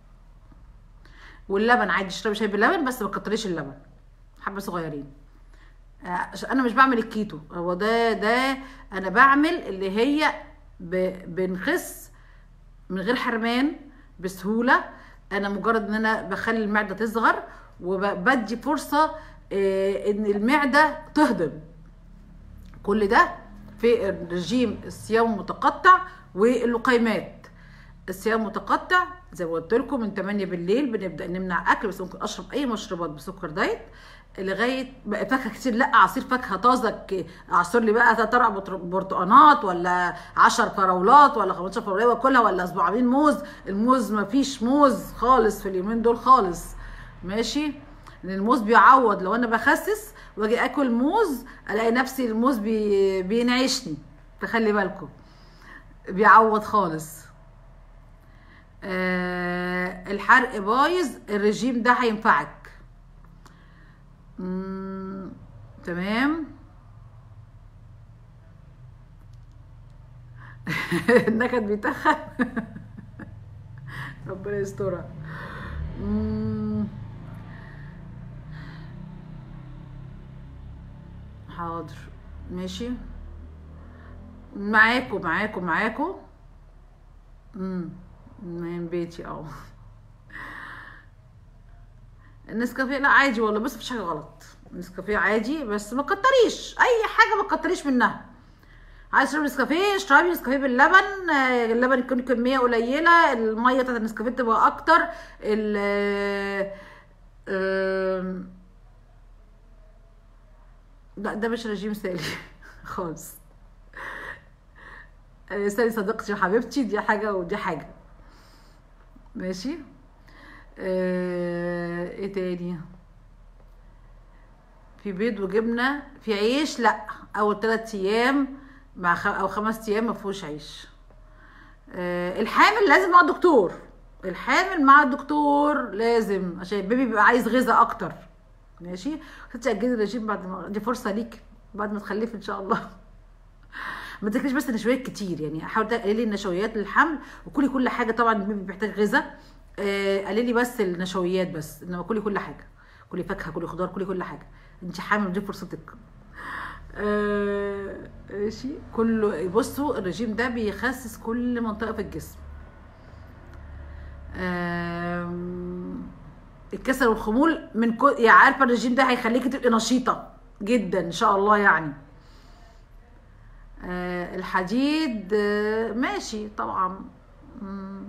واللبن عادي اشربي شاي باللبن بس ما تكتريش اللبن حبه صغيرين آه، عشان انا مش بعمل الكيتو هو ده ده انا بعمل اللي هي ب- بنخس من غير حرمان بسهوله انا مجرد ان انا بخلي المعده تصغر وبدي فرصه آه، ان المعده تهضم كل ده في الرجيم الصيام المتقطع واللقيمات الصيام متقطع زي ما قلت لكم من 8 بالليل بنبدا نمنع اكل بس ممكن اشرب اي مشروبات بسكر دايت لغايه بقى فاكهه كتير لا عصير فاكهه طازه ك- اعصر لي بقى ترى برتقانات ولا 10 فراولات ولا 15 فراوله واكلها ولا اسبوعين موز الموز ما فيش موز خالص في اليومين دول خالص ماشي لان الموز بيعوض لو انا بخسس واجي اكل موز الاقي نفسي الموز بي... بينعشني فخلي بالكم بيعوض خالص آه الحرق بايظ الرجيم ده هينفعك مم، تمام النكد بيتخن ربنا يسترها مم. حاضر ماشي معاكم معاكم معاكم امم من بيتي اه النسكافيه لا عادي والله بس مفيش حاجه غلط النسكافيه عادي بس ما تكتريش اي حاجه ما تكتريش منها عايز تشرب نسكافيه اشربي نسكافيه باللبن آه، اللبن يكون كميه قليله الميه بتاعت النسكافيه تبقى اكتر ال آم، لا ده مش رجيم سالي خالص آه، سالي صديقتي وحبيبتي دي حاجه ودي حاجه ماشي آه، ايه تاني في بيض وجبنه في عيش لا اول ثلاث ايام مع خ... او خمس ايام ما فيهوش عيش آه، الحامل لازم مع الدكتور الحامل مع الدكتور لازم عشان البيبي بيبقى عايز غذاء اكتر ماشي تتأجلي الرجيم بعد ما دي فرصه ليك بعد ما تخلفي ان شاء الله ما تاكليش بس نشويات كتير يعني حاول تقللي النشويات للحمل وكلي كل حاجه طبعا البيبي بيحتاج غذاء آه، قللي بس النشويات بس انما كلي كل حاجه كلي فاكهه كلي خضار كلي كل حاجه انت حامل دي فرصتك آه، ماشي كله بصوا الرجيم ده بيخسس كل منطقه في الجسم آم، الكسل والخمول من كل يعني عارفه الرجيم ده هيخليكي تبقي نشيطه جدا ان شاء الله يعني آه، الحديد آه، ماشي طبعا مم.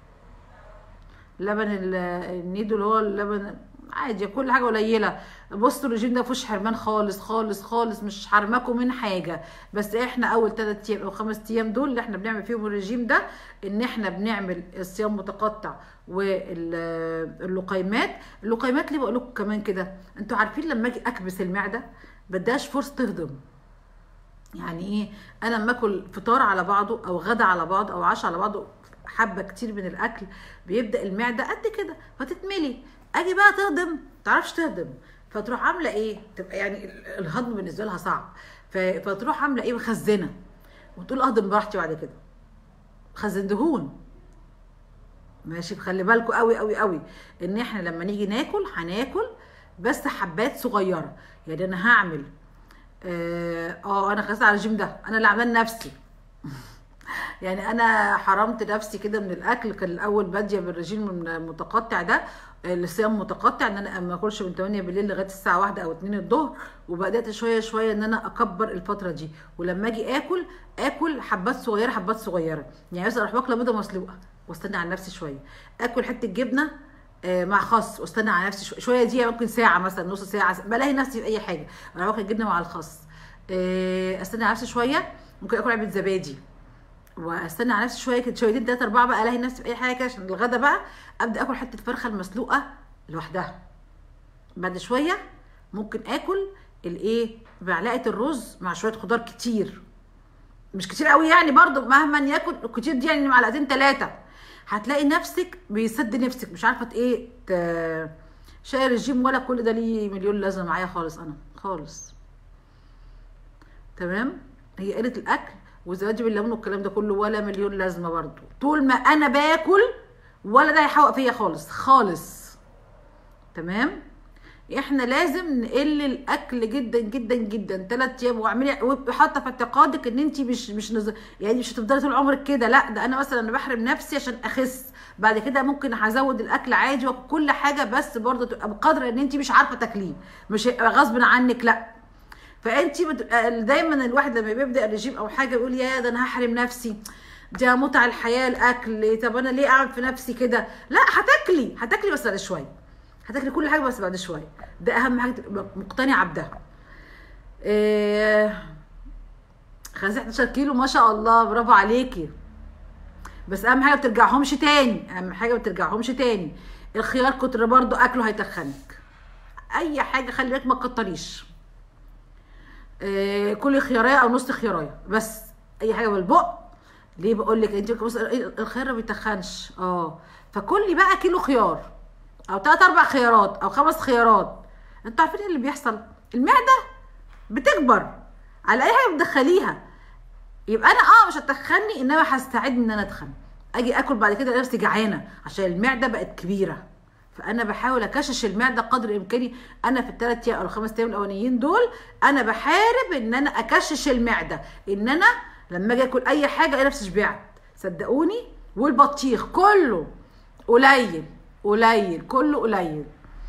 لبن ال- النيدو اللي هو اللبن عادي كل حاجه قليله بصوا الرجيم ده مفيهوش حرمان خالص خالص خالص مش حرمكم من حاجه بس احنا اول ثلاث ايام او خمس ايام دول اللي احنا بنعمل فيهم الرجيم ده ان احنا بنعمل الصيام متقطع واللقيمات اللقيمات ليه بقول لكم كمان كده انتوا عارفين لما اجي اكبس المعده بداش فرصه تهضم يعني ايه انا لما اكل فطار على بعضه او غدا على بعضه او عشاء على بعضه حبه كتير من الاكل بيبدا المعده قد كده فتتملي اجي بقى تهضم تعرفش تهضم فتروح عامله ايه تبقى يعني ال- الهضم بالنسبه لها صعب ف- فتروح عامله ايه مخزنه وتقول اهضم براحتي بعد كده خزن دهون ماشي خلي بالكم قوي قوي قوي ان احنا لما نيجي ناكل هناكل بس حبات صغيره يعني انا هعمل اه آه، انا خسيت على الجيم ده انا اللي عاملاه لنفسي يعني انا حرمت نفسي كده من الاكل كان الاول باديه بالرجيم المتقطع ده الصيام متقطع ان انا ما اكلش من 8 بالليل لغايه الساعه 1 او 2 الظهر وبدات شويه شويه ان انا اكبر الفتره دي ولما اجي اكل اكل حبات صغيره حبات صغيره يعني مثلا اروح واكله بيضه مسلوقه واستنى على نفسي شويه اكل حته جبنه آه، مع خس واستنى على نفسي شويه شويه دي ممكن ساعه مثلا نص ساعه بلاقي نفسي في اي حاجه اروح واكل الجبنه مع الخس آه، استنى على نفسي شويه ممكن اكل علبه زبادي واستنى على نفسي شويه كده شويتين تلاته اربعه بقى الاقي نفسي في اي حاجه عشان الغدا بقى ابدا اكل حته فرخه المسلوقه لوحدها بعد شويه ممكن اكل الايه معلقه الرز مع شويه خضار كتير مش كتير قوي يعني برضو مهما ياكل كتير دي يعني معلقتين ثلاثه هتلاقي نفسك بيسد نفسك مش عارفه ايه ت- شاي رجيم ولا كل ده ليه مليون لازمه معايا خالص انا خالص تمام هي قله الاكل والزبادي بالليمون والكلام ده كله ولا مليون لازمه برضو طول ما انا باكل ولا ده هيحوق فيا خالص خالص تمام احنا لازم نقل الاكل جدا جدا جدا ثلاث ايام واعملي وحاطه في اعتقادك ان انت مش مش نز... يعني مش هتفضلي طول عمرك كده لا ده انا مثلا انا بحرم نفسي عشان اخس بعد كده ممكن هزود الاكل عادي وكل حاجه بس برضه تبقى بقدر ان انت مش عارفه تاكليه مش هيبقى غصب عنك لا فانت بت... دايما الواحد لما بيبدا الرجيم او حاجه يقول يا ده انا هحرم نفسي ده متع الحياه الاكل طب انا ليه اعمل في نفسي كده لا هتاكلي هتاكلي بس بعد شويه هتاكلي كل حاجه بس بعد شويه ده اهم حاجه تبقى مقتنعه بده إيه... 11 كيلو ما شاء الله برافو عليكي بس اهم حاجه ما بترجعهمش تاني اهم حاجه ما بترجعهمش تاني الخيار كتر برضو اكله هيتخنك اي حاجه خلي بالك ما تكتريش إيه كل خيارية او نص خيارية بس اي حاجه بالبق ليه بقول لك انت بص الخيار ما بيتخنش اه فكلي بقى كيلو خيار او ثلاث اربع خيارات او خمس خيارات انتوا عارفين اللي بيحصل المعده بتكبر على اي حاجه بتدخليها يبقى انا اه مش هتخني انما هستعد ان انا اتخن اجي اكل بعد كده نفسي جعانه عشان المعده بقت كبيره فانا بحاول اكشش المعده قدر امكاني انا في الثلاث ايام او الخمس ايام الاولانيين دول انا بحارب ان انا اكشش المعده ان انا لما اجي اكل اي حاجه الاقي نفسي شبعت صدقوني والبطيخ كله قليل قليل كله قليل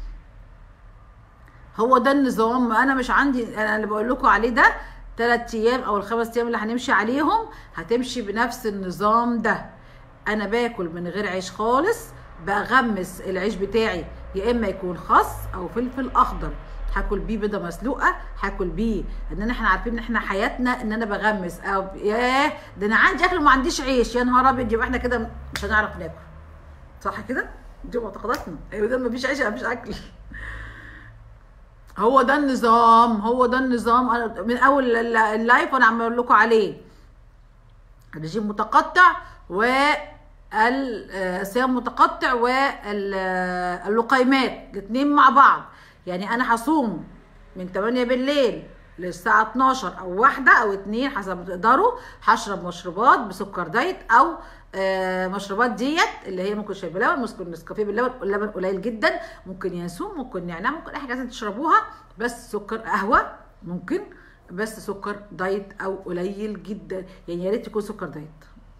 هو ده النظام انا مش عندي انا اللي بقول لكم عليه ده ثلاث ايام او الخمس ايام اللي هنمشي عليهم هتمشي بنفس النظام ده انا باكل من غير عيش خالص بغمس العيش بتاعي يا اما يكون خس او فلفل اخضر هاكل بيه بيضه مسلوقه هاكل بيه ان احنا عارفين ان احنا حياتنا ان انا بغمس او ياه ده انا عندي اكل وما عنديش عيش يا نهار ابيض يبقى احنا كده مش هنعرف ناكل صح كده دي معتقداتنا ايوه ده مفيش عيش مفيش اكل هو ده النظام هو ده النظام انا من اول اللايف وانا عم اقول لكم عليه الرجيم متقطع و الصيام متقطع واللقيمات الاثنين مع بعض يعني انا هصوم من 8 بالليل للساعة 12 أو واحدة أو اتنين حسب ما تقدروا هشرب مشروبات بسكر دايت أو آه مشروبات ديت اللي هي ممكن شاي بلبن ممكن نسكافيه باللبن اللبن قليل جدا ممكن ينسون ممكن نعناع ممكن أي حاجة عايزين تشربوها بس سكر قهوة ممكن بس سكر دايت أو قليل جدا يعني يا ريت يكون سكر دايت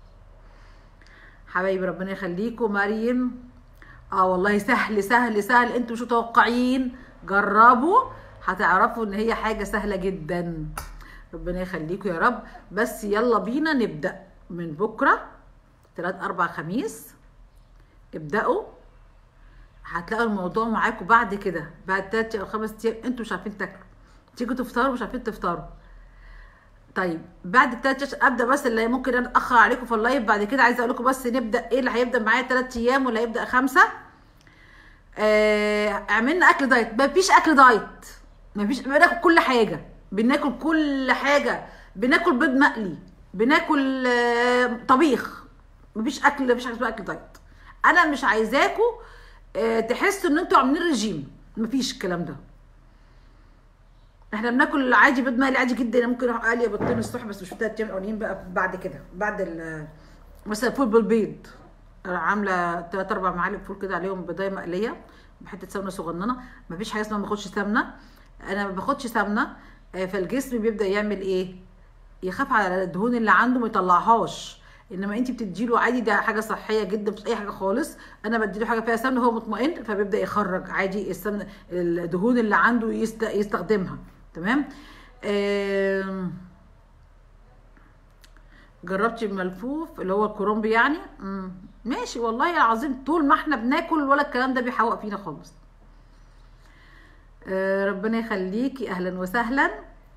حبايبي ربنا يخليكم مريم اه والله سهل سهل سهل انتوا مش متوقعين جربوا هتعرفوا ان هي حاجه سهله جدا ربنا يخليكم يا رب بس يلا بينا نبدا من بكره تلات اربع خميس ابداوا هتلاقوا الموضوع معاكم بعد كده بعد تلات او خمس ايام انتوا مش عارفين تاكلوا تيجوا تفطروا مش عارفين تفطروا طيب بعد التلات ابدا بس اللي ممكن انا اتاخر عليكم في اللايف بعد كده عايزه اقول لكم بس نبدا ايه اللي هيبدا معايا تلات ايام ولا هيبدا خمسه آه عملنا اكل دايت مفيش اكل دايت مفيش بناكل كل حاجه بناكل كل حاجه بناكل بيض مقلي بناكل آه طبيخ مفيش اكل مفيش حاجه اسمها اكل دايت انا مش عايزاكم آه تحسوا ان انتوا عاملين رجيم مفيش الكلام ده احنا بناكل عادي بيض مقلي عادي جدا ممكن اروح اقلي بيضتين الصبح بس مش في تلات ايام الاولانيين بقى بعد كده بعد ال مثلا فول بالبيض عامله تلات اربع معالق فول كده عليهم بيضايه مقليه بحته سمنه صغننه مفيش حاجه اسمها ما باخدش سمنه انا ما باخدش سمنه فالجسم بيبدا يعمل ايه يخاف على الدهون اللي عنده ما يطلعهاش انما انت بتديله عادي ده حاجه صحيه جدا مش اي حاجه خالص انا بديله حاجه فيها سمنه هو مطمئن فبيبدا يخرج عادي السمنه الدهون اللي عنده يستخدمها تمام آه جربتي الملفوف اللي هو الكرنب يعني مم. ماشي والله العظيم طول ما احنا بناكل ولا الكلام ده بيحوق فينا خالص آه ربنا يخليكي اهلا وسهلا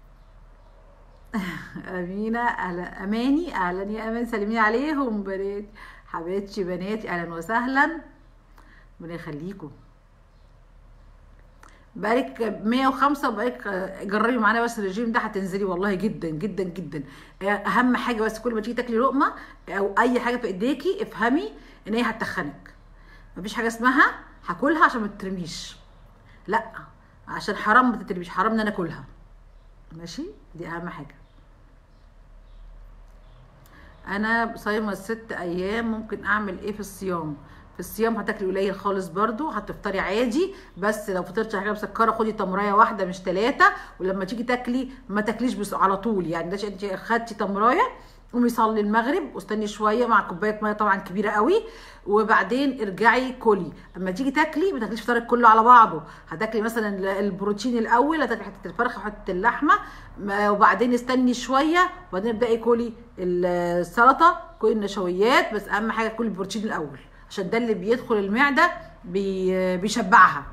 امينه اهلا اماني اهلا يا امان سلمي عليهم بنات حبيبتي بناتي اهلا وسهلا ربنا يخليكم بقالك 105 وبقالك آه، جربي معانا بس الرجيم ده هتنزلي والله جدا جدا جدا آه، اهم حاجه بس كل ما تيجي تاكلي لقمه او اي حاجه في ايديكي افهمي ان هي هتخنك مفيش حاجه اسمها هاكلها عشان ما تترميش لا عشان حرام ما تترميش حرام ان انا اكلها ماشي دي اهم حاجه انا صايمه ست ايام ممكن اعمل ايه في الصيام في الصيام هتاكلي قليل خالص برضو هتفطري عادي بس لو فطرتي حاجه مسكره خدي تمرايه واحده مش ثلاثه ولما تيجي تاكلي ما تاكليش بس على طول يعني ده انت خدتي تمرايه قومي صلي المغرب واستني شويه مع كوبايه ميه طبعا كبيره قوي وبعدين ارجعي كلي اما تيجي تاكلي ما تاكليش فطارك كله على بعضه هتاكلي مثلا البروتين الاول هتاكلي حته الفرخه وحته اللحمه ما- وبعدين استني شويه وبعدين ابداي كلي السلطه كلي النشويات بس اهم حاجه كلي البروتين الاول عشان ده اللي بيدخل المعده بي بيشبعها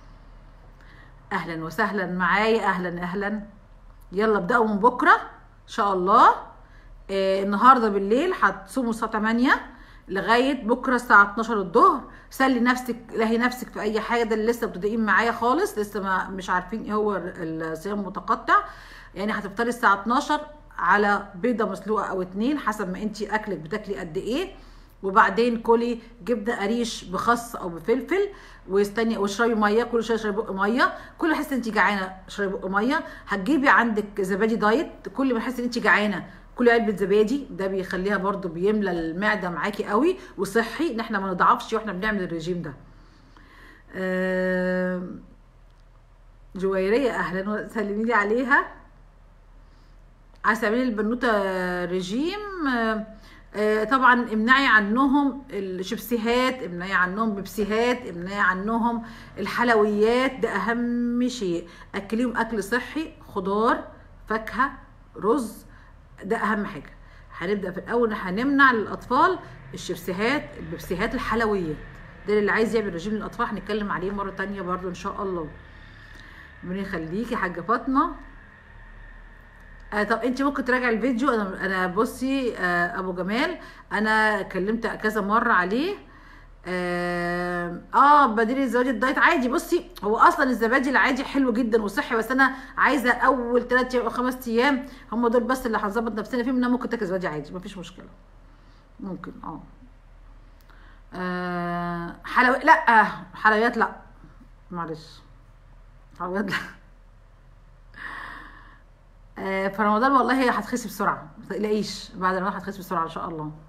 اهلا وسهلا معايا اهلا اهلا يلا ابداوا من بكره ان شاء الله آه النهارده بالليل هتصوموا الساعه 8 لغايه بكره الساعه 12 الظهر سلي نفسك لهي نفسك في اي حاجه ده اللي لسه مبتدئين معايا خالص لسه ما مش عارفين ايه هو الصيام المتقطع يعني هتفطري الساعه 12 على بيضه مسلوقه او اتنين حسب ما انت اكلك بتاكلي قد ايه وبعدين كلي جبنه قريش بخس او بفلفل واستني واشربي ميه كل شويه اشربي بق ميه كل ما تحسي انت جعانه اشربي بق ميه هتجيبي عندك زبادي دايت كل ما تحسي ان انت جعانه كل علبه زبادي ده بيخليها برضو بيملى المعده معاكي قوي وصحي ان احنا ما نضعفش واحنا بنعمل الرجيم ده آم، جويريه اهلا وسلمي لي عليها عايزه تعملي البنوته رجيم آه، آه، طبعا امنعي عنهم الشيبسيهات امنعي عنهم بيبسيهات امنعي عنهم الحلويات ده اهم شيء اكليهم اكل صحي خضار فاكهه رز ده اهم حاجه هنبدا في الاول هنمنع للاطفال الشيبسيهات البيبسيهات الحلويات ده اللي عايز يعمل رجيم للاطفال هنتكلم عليه مره تانية برضو ان شاء الله ربنا يخليكي يا حاجه فاطمه آه طب انت ممكن تراجعي الفيديو انا انا بصي آه ابو جمال انا كلمت كذا مره عليه اه, آه بديل الزبادي الدايت عادي بصي هو اصلا الزبادي العادي حلو جدا وصحي بس انا عايزه اول 3 ايام او 5 ايام هم دول بس اللي هنظبط نفسنا فيهم ان انا ممكن تاكل زبادي عادي مفيش مشكله ممكن اه, آه حلو لا حلويات لا معلش حلويات لا آه، في رمضان والله هتخسي بسرعه ما تقلقيش بعد رمضان هتخسي بسرعه ان شاء الله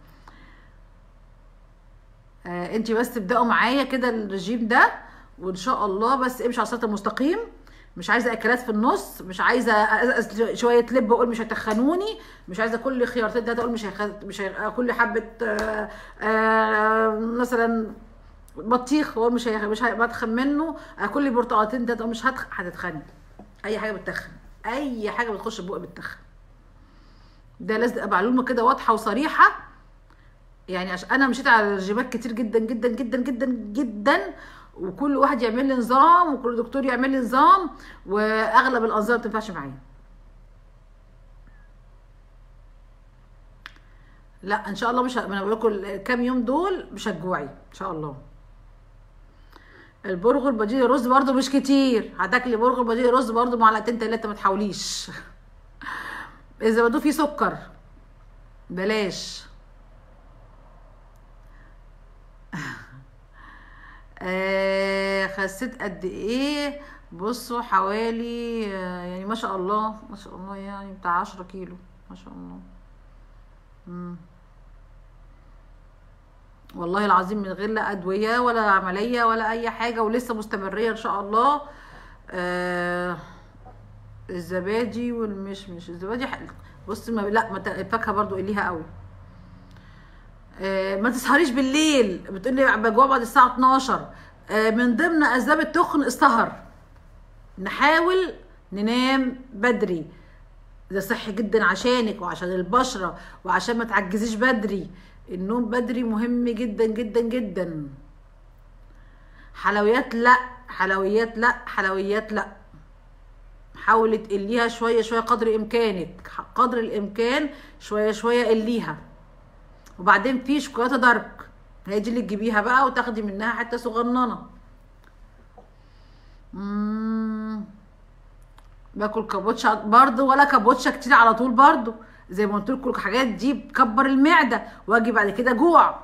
آه، انت بس تبداوا معايا كده الرجيم ده وان شاء الله بس امشي على الصراط المستقيم مش عايزه اكلات في النص مش عايزه أ- أ- شويه لب اقول مش هتخنوني مش عايزه كل خيارتين ده اقول مش هيخ... مش هي... كل حبه آه، آه، مثلا بطيخ اقول مش هي... مش هتخن منه آه، كل برتقالتين ده أقول مش هتخ... هتتخني اي حاجه بتتخن اي حاجه بتخش البق بتتخن ده لازم تبقى معلومه كده واضحه وصريحه يعني عشان انا مشيت على رجيمات كتير جدا جدا جدا جدا جدا وكل واحد يعمل لي نظام وكل دكتور يعمل لي نظام واغلب الانظمه ما بتنفعش معايا لا ان شاء الله مش ه- ما انا بقول لكم الكام يوم دول مش هتجوعي ان شاء الله البرغل بديل رز برضو مش كتير هتاكلي برغل بديل رز برضو معلقتين تلاته ما تحاوليش اذا بدو فيه سكر بلاش آه خسيت قد ايه بصوا حوالي آه، يعني ما شاء الله ما شاء الله يعني بتاع عشرة كيلو ما شاء الله مم. والله العظيم من غير لا ادويه ولا عمليه ولا اي حاجه ولسه مستمريه ان شاء الله آه الزبادي والمشمش الزبادي حلو بص ما لا ما ت- الفاكهه برضو قليها قوي آه، ما تسهريش بالليل بتقولي بجوع بعد الساعه 12 آه، من ضمن اسباب التخن السهر نحاول ننام بدري ده صحي جدا عشانك وعشان البشره وعشان ما تعجزيش بدري النوم بدري مهم جدا جدا جدا حلويات لا حلويات لا حلويات لا حاولي تقليها شويه شويه قدر امكانك قدر الامكان شويه شويه قليها وبعدين في شوكولاته دارك هي دي اللي تجيبيها بقى وتاخدي منها حته صغننه مم. باكل كابوتشا برضو ولا كابوتشا كتير على طول برضو زي ما قلت لكم الحاجات دي بتكبر المعده واجي بعد كده جوع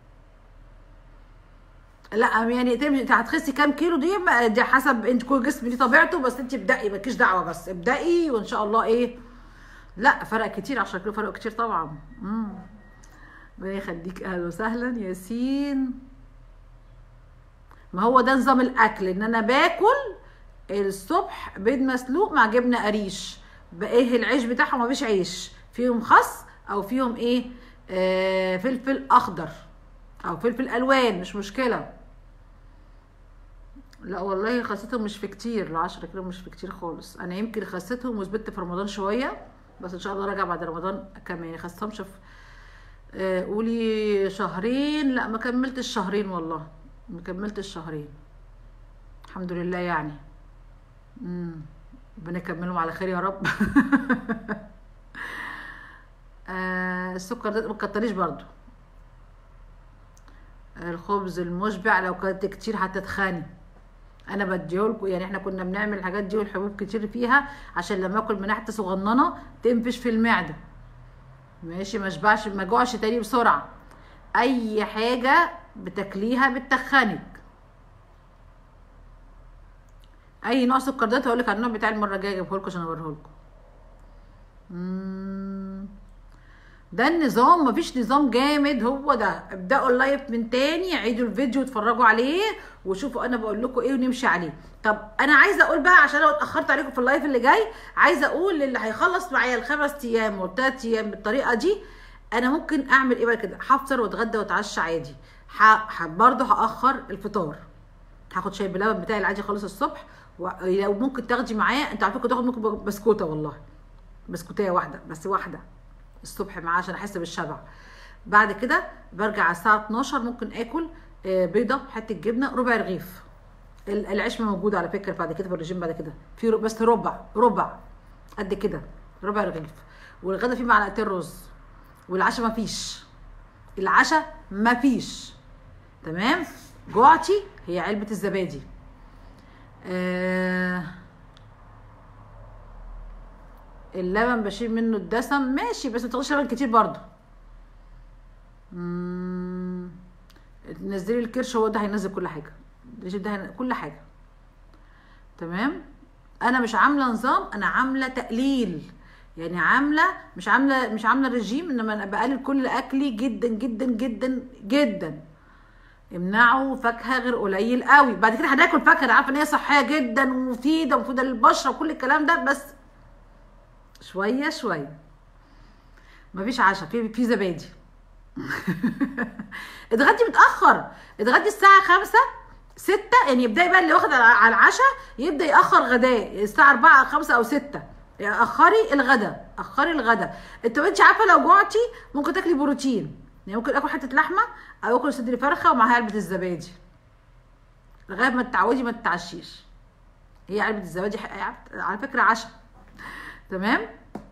لا يعني تمشي انت هتخسي كام كيلو دي ما- دي حسب انت كل جسم ليه طبيعته بس انت ابدأي مالكيش دعوه بس ابدأي وان شاء الله ايه لا فرق كتير 10 كيلو فرق كتير طبعا امم ربنا يخليك اهلا وسهلا ياسين ما هو ده نظام الاكل ان انا باكل الصبح بيض مسلوق مع جبنه قريش بايه العيش بتاعهم مفيش عيش فيهم خس او فيهم ايه آه فلفل اخضر او فلفل الوان مش مشكله لا والله خسيتهم مش في كتير ال 10 كيلو مش في كتير خالص انا يمكن خسيتهم وثبت في رمضان شويه بس ان شاء الله راجع بعد رمضان كمان خسيتهمش في آه، قولي شهرين لا ما كملتش شهرين والله ما كملتش شهرين الحمد لله يعني امم ربنا يكملهم على خير يا رب آه السكر ده ما تكتريش برضو الخبز المشبع لو كلت كتير هتتخاني انا بديهولكوا يعني احنا كنا بنعمل الحاجات دي والحبوب كتير فيها عشان لما اكل من حته صغننه تنفش في المعده ماشي ما اشبعش ما جوعش تاني بسرعه اي حاجه بتاكليها بتخنك اي نوع سكر ده هقول لك على النوع بتاع المره الجايه اجيبه لكم عشان اوريه لكم مم. ده النظام مفيش نظام جامد هو ده ابداوا اللايف من تاني عيدوا الفيديو واتفرجوا عليه وشوفوا انا بقول لكم ايه ونمشي عليه طب انا عايزه اقول بقى عشان لو اتاخرت عليكم في اللايف اللي جاي عايزه اقول للي هيخلص معايا الخمس ايام والثلاث ايام بالطريقه دي انا ممكن اعمل ايه بقى كده هفطر واتغدى واتعشى عادي ح... ح... برضه هاخر الفطار هاخد شاي بلبن بتاعي العادي خالص الصبح ولو ممكن تاخدي معاه انت على فكره تاخد ممكن بسكوته والله بسكوتيه واحده بس واحده الصبح معاه عشان احس بالشبع بعد كده برجع على الساعه 12 ممكن اكل آه، بيضه حته جبنه ربع رغيف ال- العيش موجود على فكره بعد كده في الرجيم بعد كده في ر- بس ربع ربع قد كده ربع رغيف والغدا فيه معلقتين رز والعشاء مفيش العشاء مفيش تمام جوعتي هي علبه الزبادي آه اللبن بشيل منه الدسم ماشي بس ما تاخدش لبن كتير برضه مم. نزلي الكرش هو ده هينزل كل حاجه الرجيم ده هين- كل حاجه تمام انا مش عامله نظام انا عامله تقليل يعني عامله مش عامله مش عامله رجيم انما انا بقلل كل اكلي جدا جدا جدا جدا امنعوا فاكهه غير قليل قوي بعد كده هناكل فاكهه انا عارفه ان هي صحيه جدا ومفيده ومفيده للبشره وكل الكلام ده بس شويه شويه مفيش عشاء في في زبادي اتغدي متاخر اتغدي الساعه خمسة ستة يعني يبدأ بقى اللي واخد على- على العشاء يبدأ يأخر غداه الساعة أربعة خمسة أو ستة يعني أخري الغدا أخري الغدا أنت أنت عارفة لو جوعتي ممكن تاكلي بروتين يعني ممكن آكل حتة لحمة أو آكل صدر فرخة ومعاها علبة الزبادي لغاية ما تتعودي ما تتعشيش هي علبة الزبادي ح- على فكرة عشاء تمام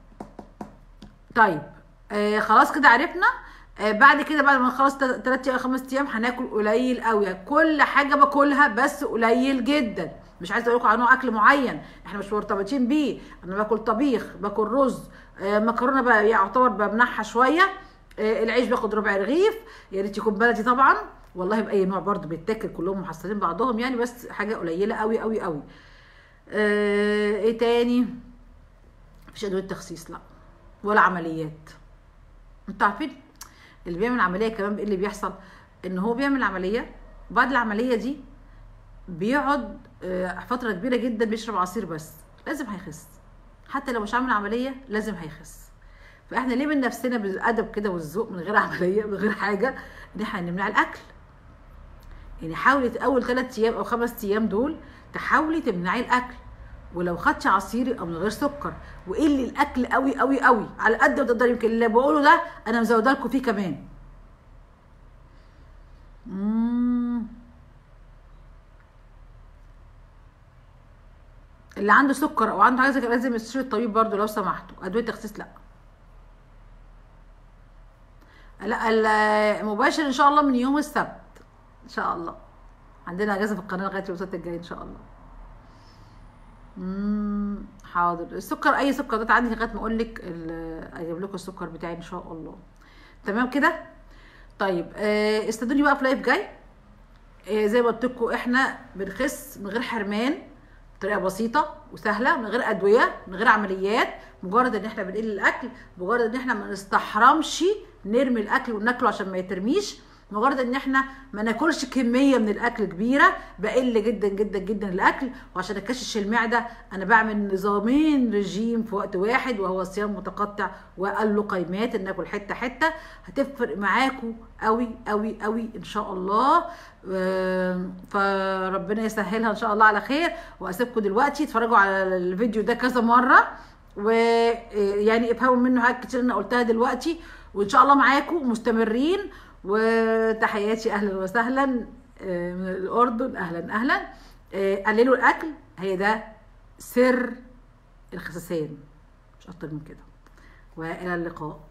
طيب آه خلاص كده عرفنا آه بعد كده بعد ما نخلص تل- تلات ايام خمس ايام هناكل قليل قوي كل حاجه باكلها بس قليل جدا مش عايزه اقول لكم على نوع اكل معين احنا مش مرتبطين بيه انا باكل طبيخ باكل رز آه مكرونه بقى يعتبر بمنحها شويه آه العيش باخد ربع رغيف يا ريت يكون بلدي طبعا والله باي نوع برضو بيتاكل كلهم محصلين بعضهم يعني بس حاجه قليله قوي قوي قوي آه ايه تاني مفيش ادويه تخسيس لا ولا عمليات انتوا عارفين اللي بيعمل عمليه كمان ايه اللي بيحصل ان هو بيعمل عمليه بعد العمليه دي بيقعد آه، فتره كبيره جدا بيشرب عصير بس لازم هيخس حتى لو مش عامل عمليه لازم هيخس فاحنا ليه من نفسنا بالادب كده والذوق من غير عمليه من غير حاجه ان احنا نمنع الاكل يعني حاولي اول ثلاث ايام او خمس ايام دول تحاولي تمنعي الاكل ولو خدتي عصيري او من غير سكر وقلي الاكل قوي قوي قوي على قد ما تقدري يمكن اللي بقوله ده انا مزوده لكم فيه كمان مم. اللي عنده سكر او عنده حاجه زي كده لازم يستشير الطبيب برضو لو سمحتوا ادويه تخسيس لا لا ال- مباشر ان شاء الله من يوم السبت ان شاء الله عندنا اجازه في القناه لغايه يوم السبت الجاي ان شاء الله مم، حاضر السكر اي سكر عندي لغايه ما اقول لك ال- اجيب لكم السكر بتاعي ان شاء الله تمام كده طيب آه، استنوني بقى في لايف جاي آه، زي ما قلت لكم احنا بنخس من غير حرمان بطريقه بسيطه وسهله من غير ادويه من غير عمليات مجرد ان احنا بنقل الاكل مجرد ان احنا ما نستحرمش نرمي الاكل وناكله عشان ما يترميش مجرد ان احنا ما ناكلش كميه من الاكل كبيره بقل جدا جدا جدا الاكل وعشان اكشش المعده انا بعمل نظامين رجيم في وقت واحد وهو صيام متقطع واللقيمات ان ناكل حته حته هتفرق معاكم قوي قوي قوي ان شاء الله آم، فربنا يسهلها ان شاء الله على خير واسيبكم دلوقتي اتفرجوا على الفيديو ده كذا مره ويعني افهموا منه حاجات كتير انا قلتها دلوقتي وان شاء الله معاكم مستمرين وتحياتي اهلا وسهلا آه، من الاردن اهلا اهلا آه، قللوا الاكل هي ده سر الخسسان مش اكتر من كده والى اللقاء